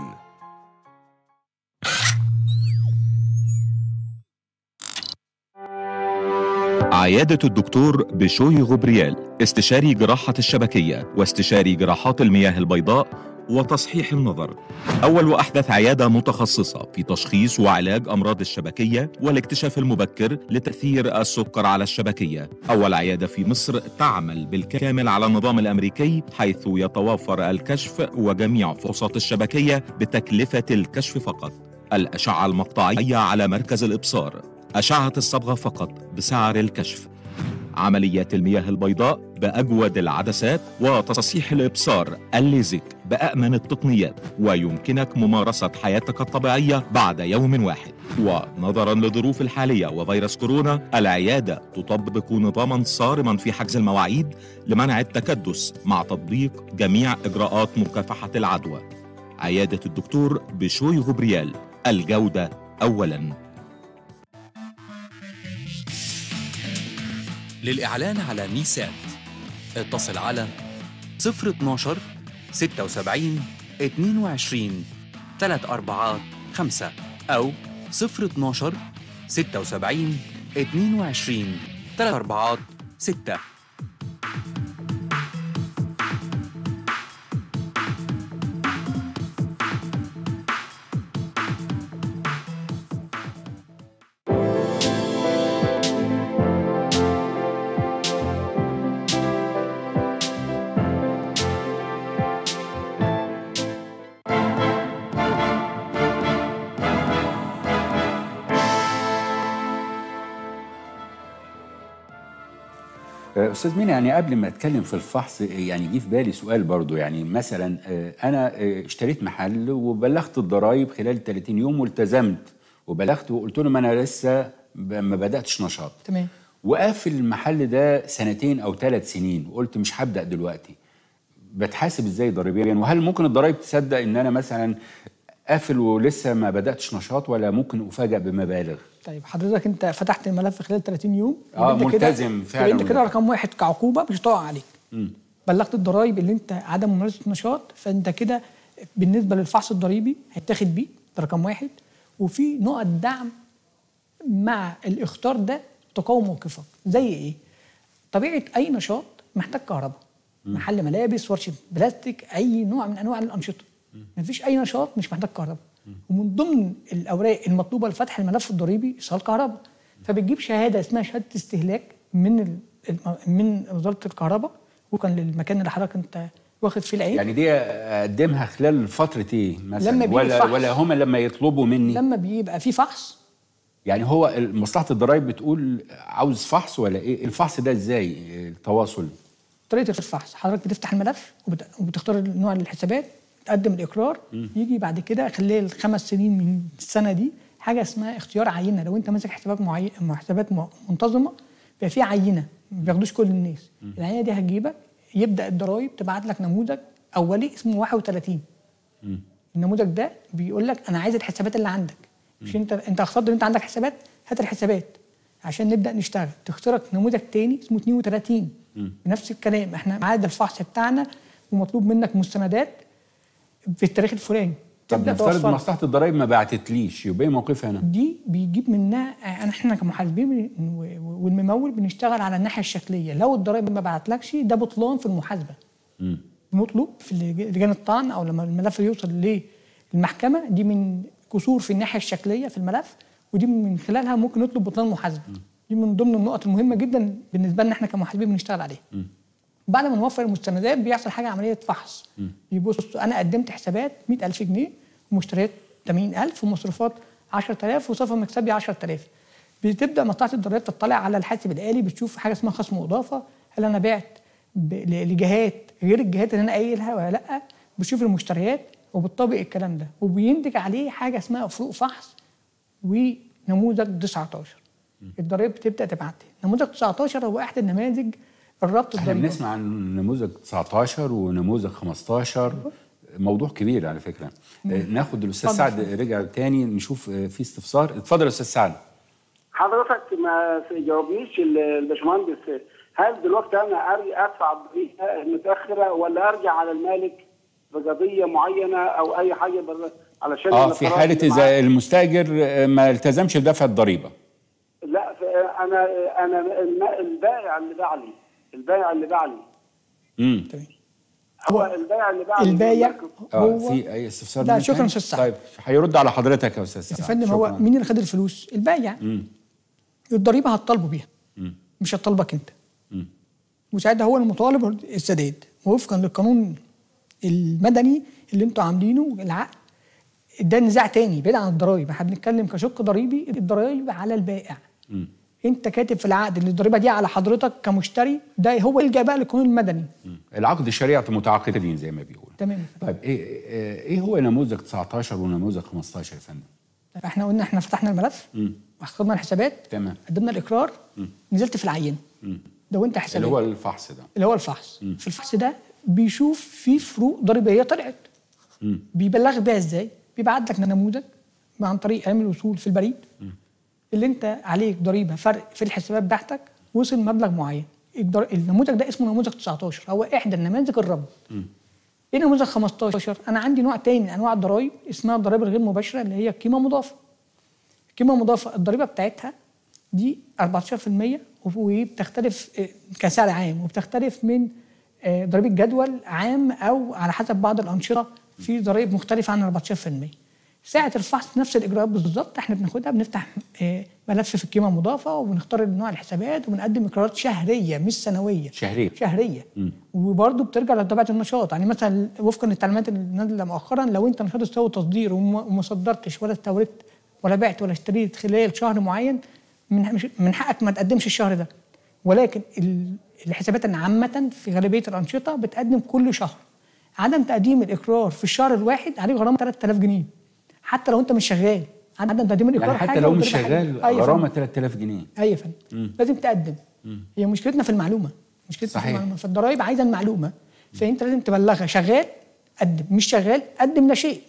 عيادة الدكتور بشوي غبريال استشاري جراحة الشبكية واستشاري جراحات المياه البيضاء وتصحيح النظر أول وأحدث عيادة متخصصة في تشخيص وعلاج أمراض الشبكية والاكتشاف المبكر لتأثير السكر على الشبكية أول عيادة في مصر تعمل بالكامل على النظام الأمريكي حيث يتوفر الكشف وجميع فحوصات الشبكية بتكلفة الكشف فقط الأشعة المقطعية على مركز الإبصار أشعة الصبغة فقط بسعر الكشف عمليات المياه البيضاء بأجود العدسات وتصحيح الإبصار الليزك بأأمن التقنيات ويمكنك ممارسة حياتك الطبيعية بعد يوم واحد ونظرا للظروف الحالية وفيروس كورونا العيادة تطبق نظاما صارما في حجز المواعيد لمنع التكدس مع تطبيق جميع إجراءات مكافحة العدوى عيادة الدكتور بشوي غبريال الجودة أولاً للإعلان على ميسات اتصل على 012 76 22 34 5 أو 012 76 22 34 6 آه، استاذ مينا يعني قبل ما اتكلم في الفحص آه، يعني جه في بالي سؤال برضو يعني مثلا آه، انا آه، اشتريت محل وبلغت الضرايب خلال 30 يوم والتزمت وبلغت وقلت لهم انا لسه ب- ما بداتش نشاط تمام وقافل المحل ده سنتين او ثلاث سنين وقلت مش هبدا دلوقتي بتحاسب ازاي ضريبيا وهل ممكن الضرايب تصدق ان انا مثلا قافل ولسه ما بداتش نشاط ولا ممكن افاجئ بمبالغ طيب حضرتك انت فتحت الملف خلال 30 يوم آه، يبقى انت كده- ملتزم فعلاً يبقى انت كده ملتزم. رقم واحد كعقوبه مش هتقع عليك مم. بلغت الضرايب اللي انت عدم ممارسه نشاط فانت كده بالنسبه للفحص الضريبي هيتاخد بيه ده رقم واحد وفي نقط دعم مع الاختار ده تقاوم موقفك زي ايه؟ طبيعه اي نشاط محتاج كهرباء محل ملابس ورشه بلاستيك اي نوع من انواع الانشطه مفيش اي نشاط مش محتاج كهرباء ومن ضمن الاوراق المطلوبه لفتح الملف الضريبي ايصال كهرباء فبتجيب شهاده اسمها شهاده استهلاك من ال- الم- من وزاره الكهرباء وكان للمكان اللي حضرتك انت واخد فيه العين يعني دي اقدمها خلال فتره ايه مثلا لما بيجي ولا فحص. ولا هم لما يطلبوا مني لما بيبقى في فحص يعني هو مصلحه الضرايب بتقول عاوز فحص ولا ايه الفحص ده ازاي التواصل طريقه الفحص حضرتك بتفتح الملف وبت- وبتختار نوع الحسابات تقدم الاقرار مم. يجي بعد كده خلال خمس سنين من السنه دي حاجه اسمها اختيار عينه لو انت ماسك حسابات معين حسابات م- منتظمه بيبقى في عينه ما بياخدوش كل الناس العينه دي هتجيبك يبدا الضرايب تبعت لك نموذج اولي اسمه 31 النموذج ده بيقول لك انا عايز الحسابات اللي عندك مش انت انت اخترت ان انت عندك حسابات هات الحسابات عشان نبدا نشتغل تختارك نموذج تاني اسمه 32 نفس الكلام احنا ميعاد الفحص بتاعنا ومطلوب منك مستندات في التاريخ الفلاني طب تبدا نفترض توفرها. مصلحه الضرايب ما بعتتليش يبقى ايه موقفها انا دي بيجيب منها انا احنا كمحاسبين بن- و- و- والممول بنشتغل على الناحيه الشكليه لو الضرايب ما بعتلكش ده بطلان في المحاسبه مم. بنطلب في لج- لجان الطعن او لما الملف يوصل للمحكمه دي من كسور في الناحيه الشكليه في الملف ودي من خلالها ممكن نطلب بطلان محاسبه دي من ضمن النقط المهمه جدا بالنسبه لنا احنا كمحاسبين بنشتغل عليها بعد ما نوفر المستندات بيحصل حاجه عمليه فحص يبص انا قدمت حسابات 100000 جنيه ومشتريات 80000 ومصروفات 10000 وصافي مكسبي 10000 بتبدا مصلحه الضرائب تطلع على الحاسب الالي بتشوف حاجه اسمها خصم واضافه هل انا بعت ب- ل- لجهات غير الجهات اللي انا قايلها ولا لا بتشوف المشتريات وبتطبق الكلام ده وبينتج عليه حاجه اسمها فروق فحص ونموذج 19 الضرائب بتبدا تبعت نموذج 19 هو احد النماذج الربط احنا الضريبي بنسمع عن نموذج 19 ونموذج 15 موضوع كبير على فكره آه، ناخد الاستاذ اتفضل. سعد رجع تاني نشوف آه، في استفسار اتفضل يا استاذ سعد حضرتك ما جاوبنيش ال- الباشمهندس هل دلوقتي انا أرجع ادفع الضريبه متاخره ولا ارجع على المالك بقضيه معينه او اي حاجه بر- علشان اه أنا في قررت حاله معاه- اذا المستاجر آه، ما التزمش بدفع الضريبه لا ف- انا انا الم- البائع اللي باع لي البائع اللي باع لي امم هو البائع اللي باع لي البايع اه هو في اي استفسار لا من شكرا تاني؟ استاذ سعد طيب هيرد على حضرتك يا استاذ سعد يا فندم هو شكراً. مين اللي خد الفلوس؟ البايع مم. الضريبه هتطالبه بيها مم. مش هتطالبك انت مم. وساعتها هو المطالب السداد وفقا للقانون المدني اللي انتوا عاملينه العقد ده نزاع تاني بعيد عن الضرايب احنا بنتكلم كشق ضريبي الضرايب على البائع مم. انت كاتب في العقد ان الضريبه دي على حضرتك كمشتري ده هو يلجا بقى للقانون المدني العقد شريعه متعاقدين زي ما بيقول تمام طيب ايه ايه إيه هو نموذج 19 ونموذج 15 يا فندم؟ احنا قلنا احنا فتحنا الملف مم. واخدنا الحسابات تمام قدمنا الاقرار مم. نزلت في العينه مم. دونت حسابات اللي هو الفحص ده اللي هو الفحص مم. في الفحص ده بيشوف في فروق ضريبيه طلعت مم. بيبلغ بيها ازاي بيبعت لك نموذج عن طريق علم الوصول في البريد اللي انت عليك ضريبه فرق في الحسابات بتاعتك وصل مبلغ معين الضر- النموذج ده اسمه نموذج 19 هو احدى النماذج الرب ايه نموذج 15 انا عندي نوع تاني من انواع الضرائب اسمها الضرائب الغير مباشره اللي هي القيمه المضافه القيمه المضافه الضريبه بتاعتها دي 14% وبتختلف آه، كسعر عام وبتختلف من آه، ضريبه جدول عام او على حسب بعض الانشطه في ضرائب مختلفه عن 14% ساعة الفحص نفس الإجراءات بالظبط احنا بناخدها بنفتح آه، ملف في القيمة المضافة وبنختار نوع الحسابات وبنقدم إقرارات شهرية مش سنوية شهريه شهرية مم. وبرضه بترجع لطبيعه النشاط يعني مثلا وفقا للتعليمات اللي نازله مؤخرا لو انت نشاط استوى تصدير وما وما صدرتش ولا استوردت ولا بعت ولا اشتريت خلال شهر معين من مش- من حقك ما تقدمش الشهر ده ولكن ال- الحسابات عامة في غالبية الأنشطة بتقدم كل شهر عدم تقديم الإقرار في الشهر الواحد عليه غرامة 3000 جنيه حتى لو أنت مش شغال عدم تقديم الإقرار يعني حتى حاجة لو مش والضريبة حاجة. شغال أيوة يا غرامه فندم. 3000 جنيه أيوة يا فندم مم. لازم تقدم مم. هي مشكلتنا في المعلومه مشكلتنا صحيح. في المعلومه فالضرايب عايزه المعلومه فانت لازم تبلغها شغال قدم مش شغال قدم لا شيء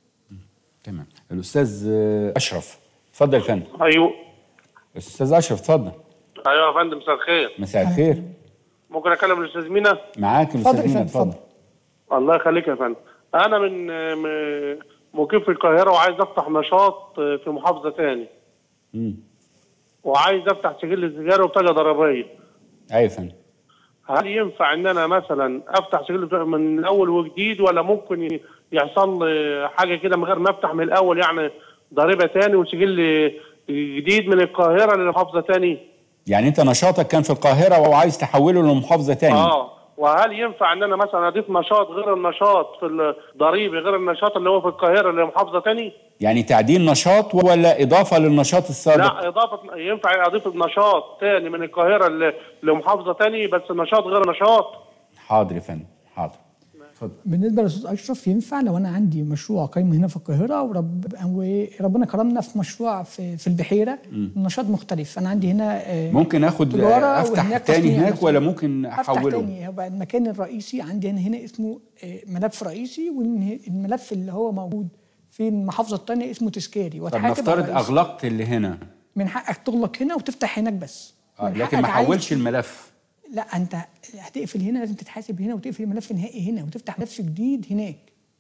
تمام الاستاذ آه، اشرف اتفضل يا فندم ايوه استاذ اشرف اتفضل ايوه يا فندم مساء الخير مساء الخير ممكن اكلم الاستاذ مينا معاك الاستاذ مينا اتفضل الله يخليك يا فندم انا من م- مقيم في القاهره وعايز افتح نشاط في محافظه تاني مم. وعايز افتح سجل تجاري وبطاقه ضريبيه ايوه يا فندم هل ينفع ان انا مثلا افتح سجل من اول وجديد ولا ممكن ي- يحصل لي حاجه كده من غير ما افتح من الاول يعني ضريبه تاني وسجل جديد من القاهره لمحافظه تاني يعني انت نشاطك كان في القاهره وعايز تحوله لمحافظه تاني اه وهل ينفع ان انا مثلا اضيف نشاط غير النشاط في الضريبي غير النشاط اللي هو في القاهره لمحافظه تاني؟ يعني تعديل نشاط ولا اضافه للنشاط السابق لا اضافه ينفع اضيف نشاط تاني من القاهره ل- لمحافظه تاني بس نشاط غير نشاط حاضر يا فندم حاضر بالنسبه للاستاذ اشرف ينفع لو انا عندي مشروع قايم هنا في القاهره ورب وربنا كرمنا في مشروع في, في البحيره مم. نشاط مختلف انا عندي هنا آه، ممكن اخد تجارة آه، افتح وهناك تاني تصنيع هناك مثلاً. ولا ممكن افتح احوله تاني هو المكان الرئيسي عندي هنا هنا اسمه آه، ملف رئيسي والملف اللي هو موجود في المحافظه الثانيه اسمه تذكاري طب واتحاكم على نفترض الرئيسي. اغلقت اللي هنا من حقك تغلق هنا وتفتح هناك بس آه من لكن حقك ما عايز- حولش الملف لا انت هتقفل هنا لازم تتحاسب هنا وتقفل الملف النهائي هنا وتفتح ملف جديد هناك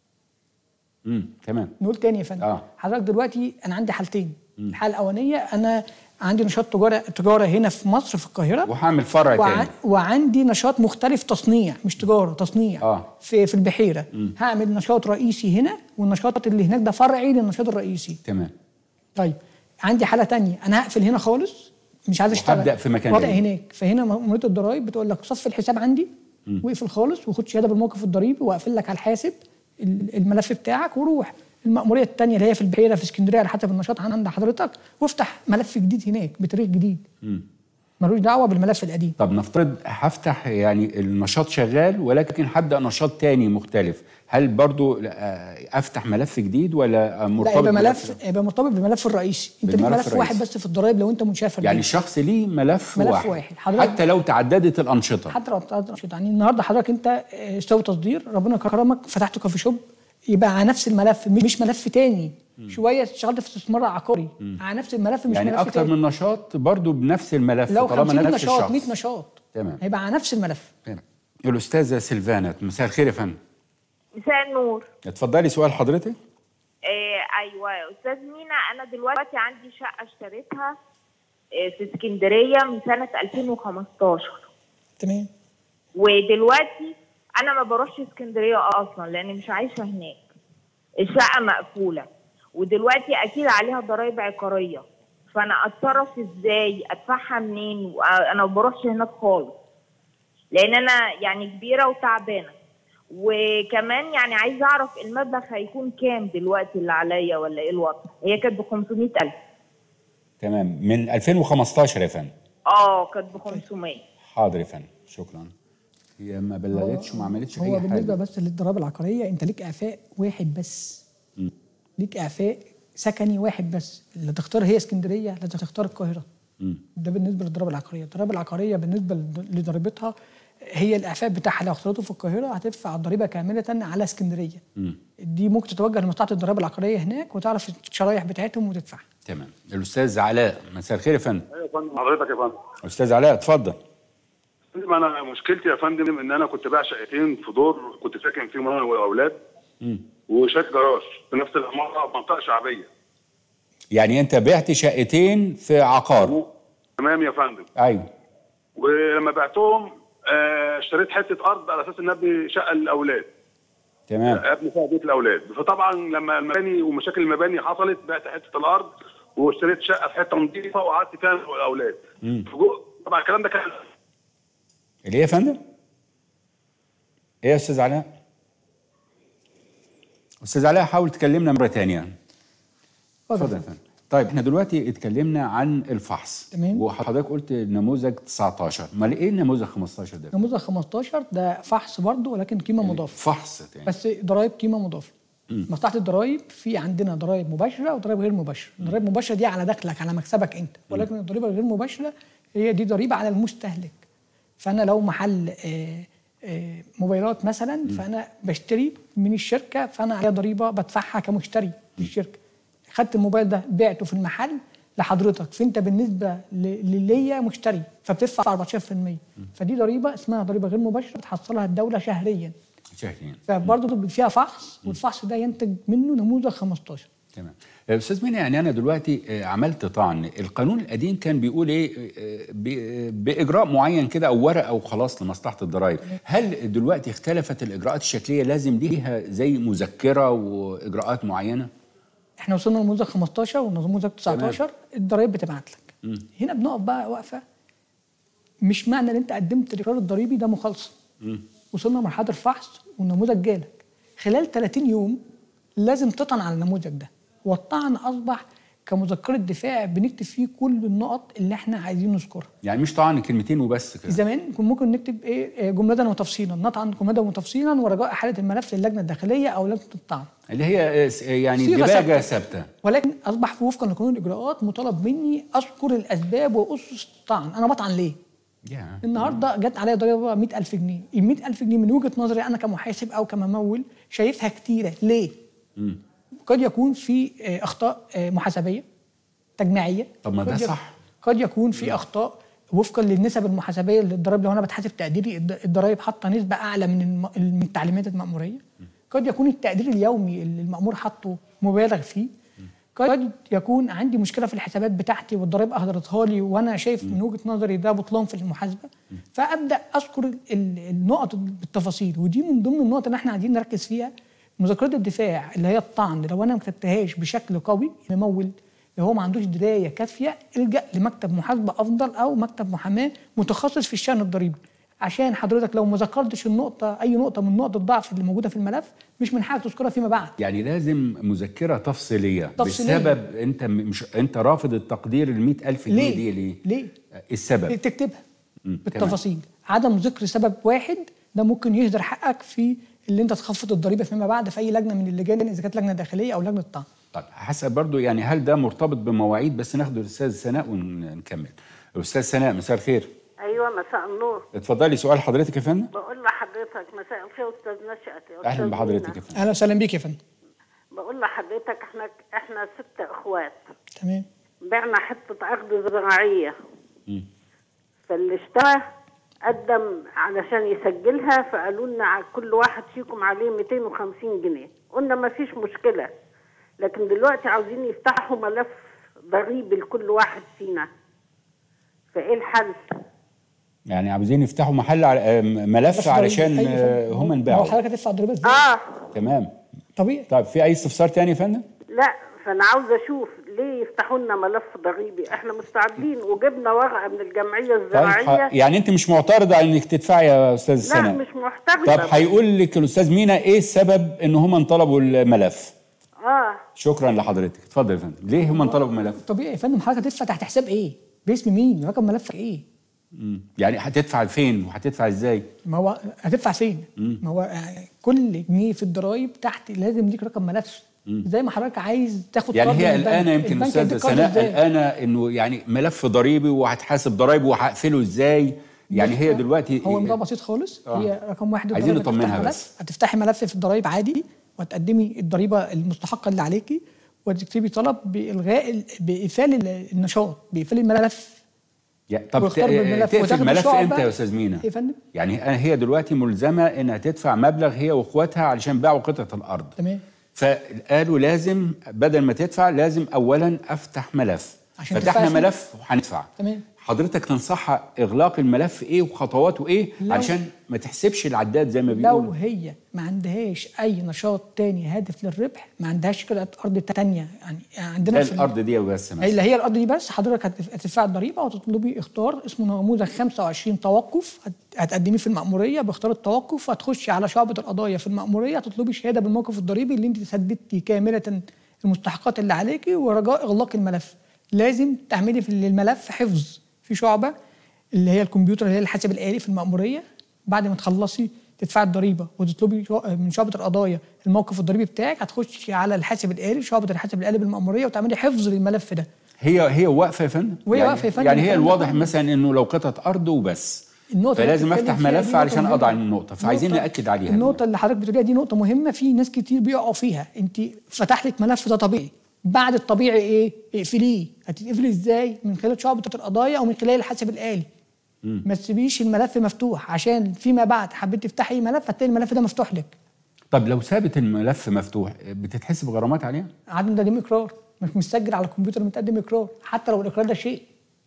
امم تمام نقول تاني يا فندم اه حضرتك دلوقتي انا عندي حالتين الحاله الاولانيه انا عندي نشاط تجاره تجاره هنا في مصر في القاهره وهعمل فرع وع- تاني وعندي نشاط مختلف تصنيع مش تجاره تصنيع اه في في البحيره مم. هعمل نشاط رئيسي هنا والنشاط اللي هناك ده فرعي للنشاط الرئيسي تمام طيب عندي حاله تانية انا هقفل هنا خالص مش عايز اشتغل وهبدأ في مكان وضع تاني. هناك فهنا مأمورية الضرايب بتقول لك صف الحساب عندي مم. واقفل خالص وخد شهاده بالموقف الضريبي واقفل لك على الحاسب ال- الملف بتاعك وروح المأمورية التانية اللي هي في البحيرة في اسكندرية على حسب النشاط عند حضرتك وافتح ملف جديد هناك بتاريخ جديد مم. ملوش دعوة بالملف القديم طب نفترض هفتح يعني النشاط شغال ولكن هبدا نشاط تاني مختلف هل برضو آه، افتح ملف جديد ولا آه، مرتبط لا يبقى بنفس- ملف يبقى مرتبط بالملف الرئيسي انت ليك بالملف ملف واحد الرئيسي. بس في الضرايب لو انت منشفر يعني بيه. الشخص ليه ملف, ملف واحد, واحد. حضرتك- حتى لو تعددت الانشطه حتى لو بتقدر يعني النهارده حضرتك انت اه، استوى تصدير ربنا كرمك فتحت كافي شوب يبقى على نفس الملف مش ملف تاني شويه اشتغلت في استثمار عقاري على نفس الملف مش يعني ملف اكتر تاني من نشاط برضو بنفس الملف لو طالما 50 نفس نشاط الشخص 100 نشاط تمام هيبقى على نفس الملف تمام الاستاذه سيلفانا مساء الخير يا فندم مساء النور اتفضلي سؤال حضرتك آه ايوه يا استاذ مينا انا دلوقتي عندي شقه اشتريتها آه في اسكندريه من سنه 2015 تمام ودلوقتي انا ما بروحش اسكندريه اصلا لاني مش عايشه هناك الشقه مقفوله ودلوقتي اكيد عليها ضرائب عقاريه فانا اتصرف ازاي ادفعها منين انا ما بروحش هناك خالص لان انا يعني كبيره وتعبانه وكمان يعني عايزه اعرف المبلغ هيكون كام دلوقتي اللي عليا ولا ايه الوضع هي كانت ب 500000 تمام من 2015 يا فندم اه كانت ب 500 حاضر يا فندم شكرا هي ما بلغتش وما عملتش هو اي بالنسبه حاجه بس للضرائب العقاريه انت ليك اعفاء واحد بس م. ليك اعفاء سكني واحد بس اللي تختار هي اسكندريه لا تختار القاهره م. ده بالنسبه للضرائب العقاريه الضرائب العقاريه بالنسبه لض- لضريبتها هي الاعفاء بتاعها لو اختارته في القاهره هتدفع الضريبه كامله على اسكندريه م. دي ممكن تتوجه لمصلحه الضرائب العقاريه هناك وتعرف الشرايح بتاعتهم وتدفعها تمام الاستاذ علاء مساء الخير يا فندم ايوه يا فندم حضرتك يا فندم استاذ علاء اتفضل فندم انا مشكلتي يا فندم ان انا كنت بايع شقتين في دور كنت ساكن فيهم انا والاولاد م. وشقه جراج في نفس العماره في منطقه شعبيه يعني انت بعت شقتين في عقار تمام يا فندم ايوه ولما بعتهم آه، اشتريت حته ارض على اساس ان ابني شقه للاولاد تمام ابني فيها بيت الاولاد فطبعا لما المباني ومشاكل المباني حصلت بعت حته الارض واشتريت شقه في حته نظيفه وقعدت فيها أنا والاولاد مم. فجو- طبعا الكلام ده كان اللي هي يا فندم ايه يا استاذ علاء استاذ علاء حاول تكلمنا مره ثانيه اتفضل يا فندم طيب احنا دلوقتي اتكلمنا عن الفحص تمام. وحضرتك قلت نموذج 19 امال ايه النموذج 15 ده نموذج 15 ده فحص برضه ولكن قيمه مضافه فحص تاني بس ضرائب قيمه مضافه مم. مصلحه الضرائب في عندنا ضرائب مباشره وضرائب غير مباشره الضرائب المباشره دي على دخلك على مكسبك انت ولكن الضريبه الغير مباشره هي دي ضريبه على المستهلك فانا لو محل آه، آه، موبايلات مثلا فانا بشتري من الشركه فانا عليها ضريبه بدفعها كمشتري في الشركه خدت الموبايل ده بعته في المحل لحضرتك فانت بالنسبه ل- ليا مشتري فبتدفع 14% فدي ضريبه اسمها ضريبه غير مباشره بتحصلها الدوله شهريا شاهدين فبرضه فيها فحص والفحص ده ينتج منه نموذج 15 تمام استاذ منى يعني انا دلوقتي آه، عملت طعن القانون القديم كان بيقول ايه آه، ب- باجراء معين كده او ورقه وخلاص لمصلحه الضرائب هل دلوقتي اختلفت الاجراءات الشكليه لازم ليها زي مذكره واجراءات معينه احنا وصلنا لنموذج 15 ونموذج 19 الضرايب بتبعت لك مم. هنا بنقف بقى واقفه مش معنى ان انت قدمت الاقرار الضريبي ده مخالصه مم. وصلنا لمرحله الفحص والنموذج جالك خلال 30 يوم لازم تطعن على النموذج ده والطعن اصبح كمذكره دفاع بنكتب فيه كل النقط اللي احنا عايزين نذكرها يعني مش طعن كلمتين وبس كده زمان كنا ممكن نكتب ايه إيه جملة وتفصيلا نطعن جملة وتفصيلا ورجاء احاله الملف للجنه الداخليه او لجنه الطعن اللي هي آه، يعني صيغة دباجه ثابتة. ثابته ولكن اصبح في وفقا لقانون الاجراءات مطالب مني اذكر الاسباب واسس الطعن انا بطعن ليه يا. النهارده جت عليا ضريبه 100000 جنيه ال 100000 جنيه من وجهه نظري انا كمحاسب او كممول شايفها كتيره ليه مم. قد يكون في آه، اخطاء آه، محاسبيه تجميعيه طب ما ده قد يك- صح. قد يكون في اخطاء وفقا للنسب المحاسبيه للضرائب لو انا بتحاسب تقديري الض- الضرائب حاطه نسبه اعلى من الم- من التعليمات الماموريه قد يكون التقدير اليومي اللي المامور حاطه مبالغ فيه قد يكون عندي مشكله في الحسابات بتاعتي والضرائب اهدرتها لي وانا شايف من وجهه نظري ده بطلان في المحاسبه فابدا اذكر ال- النقط بالتفاصيل ودي من ضمن النقط اللي احنا عايزين نركز فيها مذكرات الدفاع اللي هي الطعن لو انا ما كتبتهاش بشكل قوي الممول لو هو ما عندوش درايه كافيه الجا لمكتب محاسبه افضل او مكتب محاماه متخصص في الشان الضريبي عشان حضرتك لو ما ذكرتش النقطه اي نقطه من نقط الضعف اللي موجوده في الملف مش من حقك تذكرها فيما بعد يعني لازم مذكره تفصيليه, تفصيلية. بسبب انت م- مش انت رافض التقدير ال 100000 جنيه ليه؟ دي ليه؟ ليه؟ السبب تكتبها مم. بالتفاصيل عدم ذكر سبب واحد ده ممكن يهدر حقك في اللي انت تخفض الضريبه فيما بعد في اي لجنه من اللجان اذا كانت لجنه داخليه او لجنه طعن طب حسب برضو يعني هل ده مرتبط بمواعيد بس ناخد الاستاذ سناء ونكمل استاذ سناء مساء الخير ايوه مساء النور اتفضلي سؤال حضرتك يا فندم بقول لحضرتك مساء الخير استاذ نشأت يا اهلا أستاذ بحضرتك مينا. يا فندم اهلا وسهلا بيك يا فندم بقول لحضرتك احنا احنا ست اخوات تمام بعنا حته ارض زراعيه مم. فاللي اشترى قدم علشان يسجلها فقالوا لنا ع- كل واحد فيكم عليه 250 جنيه قلنا ما فيش مشكله لكن دلوقتي عاوزين يفتحوا ملف ضريبي لكل واحد فينا فايه الحل يعني عاوزين يفتحوا محل على آه، ملف علشان أيوة آه، فندم. هم ما هو ينباعوا حضرتك هتدفع ضريبه ازاي؟ اه تمام طبيعي طيب في اي استفسار تاني يا فندم؟ لا فانا عاوزه اشوف ليه يفتحوا لنا ملف ضريبي احنا مستعدين وجبنا ورقه من الجمعيه طيب الزراعيه ح- يعني انت مش معترضه على انك تدفعي يا استاذ لا سناء مش محترمه طب هيقول لك الاستاذ مينا ايه السبب ان هم طلبوا الملف اه شكرا لحضرتك اتفضل يا فندم ليه هم طلبوا الملف طبيعي يا فندم حضرتك هتدفع تحت حساب ايه؟ باسم مين؟ رقم ملفك ايه؟ مم. يعني هتدفع فين وهتدفع ازاي ما هو هتدفع فين؟ مم. ما هو آه، كل جنيه في الضرايب تحت لازم ليك رقم ملف مم. زي ما حضرتك عايز تاخد يعني قرض هي من البنك، قلقانه يمكن البنك استاذه هيديك قرض سناء إزاي؟ قلقانه انه يعني ملف ضريبي وهتحاسب ضرايب وهقفله ازاي يعني هي دلوقتي هو الموضوع بسيط خالص آه. هي رقم واحد عايزين الضرايب هتفتح نطمنها ملف، بس. هتفتحي ملف في الضرايب عادي وهتقدمي الضريبه المستحقه اللي عليكي وتكتبي طلب بالغاء ال- باقفال ال- النشاط باقفال الملف يا- طب واختار ت- بالملف تقفل وتاخد ملف الشعبة. امتى يا استاذ مينا ايه يا فندم؟ يعني هي دلوقتي ملزمه انها تدفع مبلغ هي واخواتها علشان باعوا قطعه الارض تمام فقالوا لازم بدل ما تدفع لازم اولا افتح ملف عشان فتحنا تدفعي ملف وهندفع تمام حضرتك تنصحها اغلاق الملف ايه وخطواته ايه لو- علشان ما تحسبش العداد زي ما لو بيقولوا هي ما عندهاش اي نشاط تاني هادف للربح ما عندهاش قطعه ارض تانية يعني عندنا لا في الارض دي بس هي مثلا اللي هي الارض دي بس حضرتك هتف- هتدفع الضريبه وتطلبي اختار اسمه نموذج 25 توقف هت- هتقدميه في المأموريه باختار التوقف هتخشي على شعبة القضايا في المأموريه هتطلبي شهاده بالموقف الضريبي اللي انت سددتي كامله المستحقات اللي عليكي ورجاء اغلاق الملف لازم تعملي في الملف حفظ في شعبه اللي هي الكمبيوتر اللي هي الحاسب الآلي في المأموريه بعد ما تخلصي تدفعي الضريبه وتطلبي شو- من شعبة القضايا الموقف الضريبي بتاعك هتخشي على الحاسب الآلي شعبة الحاسب الآلي بالمأموريه وتعملي حفظ للملف ده هي هي واقفه يا فندم وهي يعني واقفة يا فندم يعني هي الكلام ده الواضح كله. مثلا انه لو قطعه ارض وبس النقطة اللي فلازم بتتكلم افتح فيها دي ملف نقطة علشان مهمة. اقضي على النقطه فعايزين النقطة- ناكد عليها النقطة اللي حضرتك بتقوليها دي نقطة مهمة في ناس كتير بيقعوا فيها انت فتح لك ملف ده طبيعي بعد الطبيعي ايه؟ اقفليه هتتقفل ازاي؟ من خلال شعبة القضايا او من خلال الحاسب الآلي مم. ما تسيبيش الملف مفتوح عشان فيما بعد حبيت تفتحي ملف هتلاقي الملف ده مفتوح لك طب لو سابت الملف مفتوح بتتحسب غرامات عليها عدم تقديم اقرار مش مسجل على الكمبيوتر متقدم اقرار حتى لو الاقرار ده شيء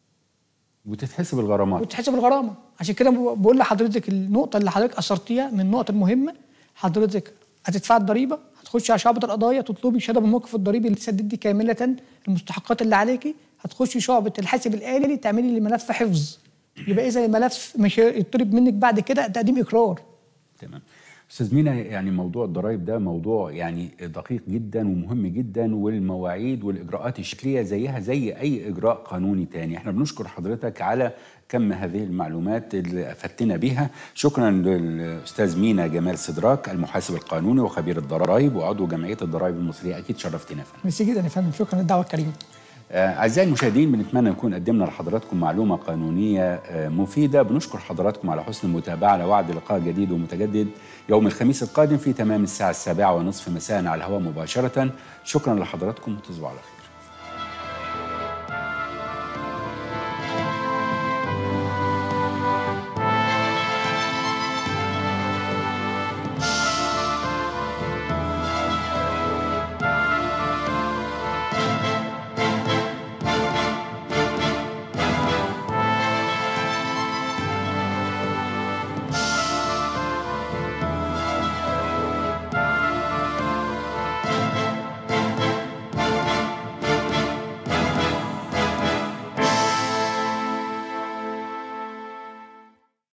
وتتحسب الغرامات وتحسب الغرامه عشان كده بقول لحضرتك النقطه اللي حضرتك اثرتيها من النقط المهمه حضرتك هتدفع الضريبه هتخش على شعبة القضايا تطلبي شهاده بالموقف الضريبي اللي تسددي كامله المستحقات اللي عليكي هتخشي شعبة الحاسب الآلي تعملي الملف حفظ يبقى اذا الملف مش يطلب منك بعد كده تقديم اقرار تمام استاذ مينا يعني موضوع الضرائب ده موضوع يعني دقيق جدا ومهم جدا والمواعيد والاجراءات الشكليه زيها زي اي اجراء قانوني تاني احنا بنشكر حضرتك على كم هذه المعلومات اللي افدتنا بيها شكرا للاستاذ مينا جمال سدراك المحاسب القانوني وخبير الضرائب وعضو جمعيه الضرائب المصريه اكيد شرفتنا يا فندم ميرسي جدا يا فندم شكرا للدعوه الكريمه آه، أعزائي المشاهدين بنتمنى نكون قدمنا لحضراتكم معلومة قانونية آه، مفيدة بنشكر حضراتكم على حسن المتابعة على وعد لقاء جديد ومتجدد يوم الخميس القادم في تمام الساعة السابعة ونصف مساء على الهواء مباشرة شكرا لحضراتكم وتصبحوا على خير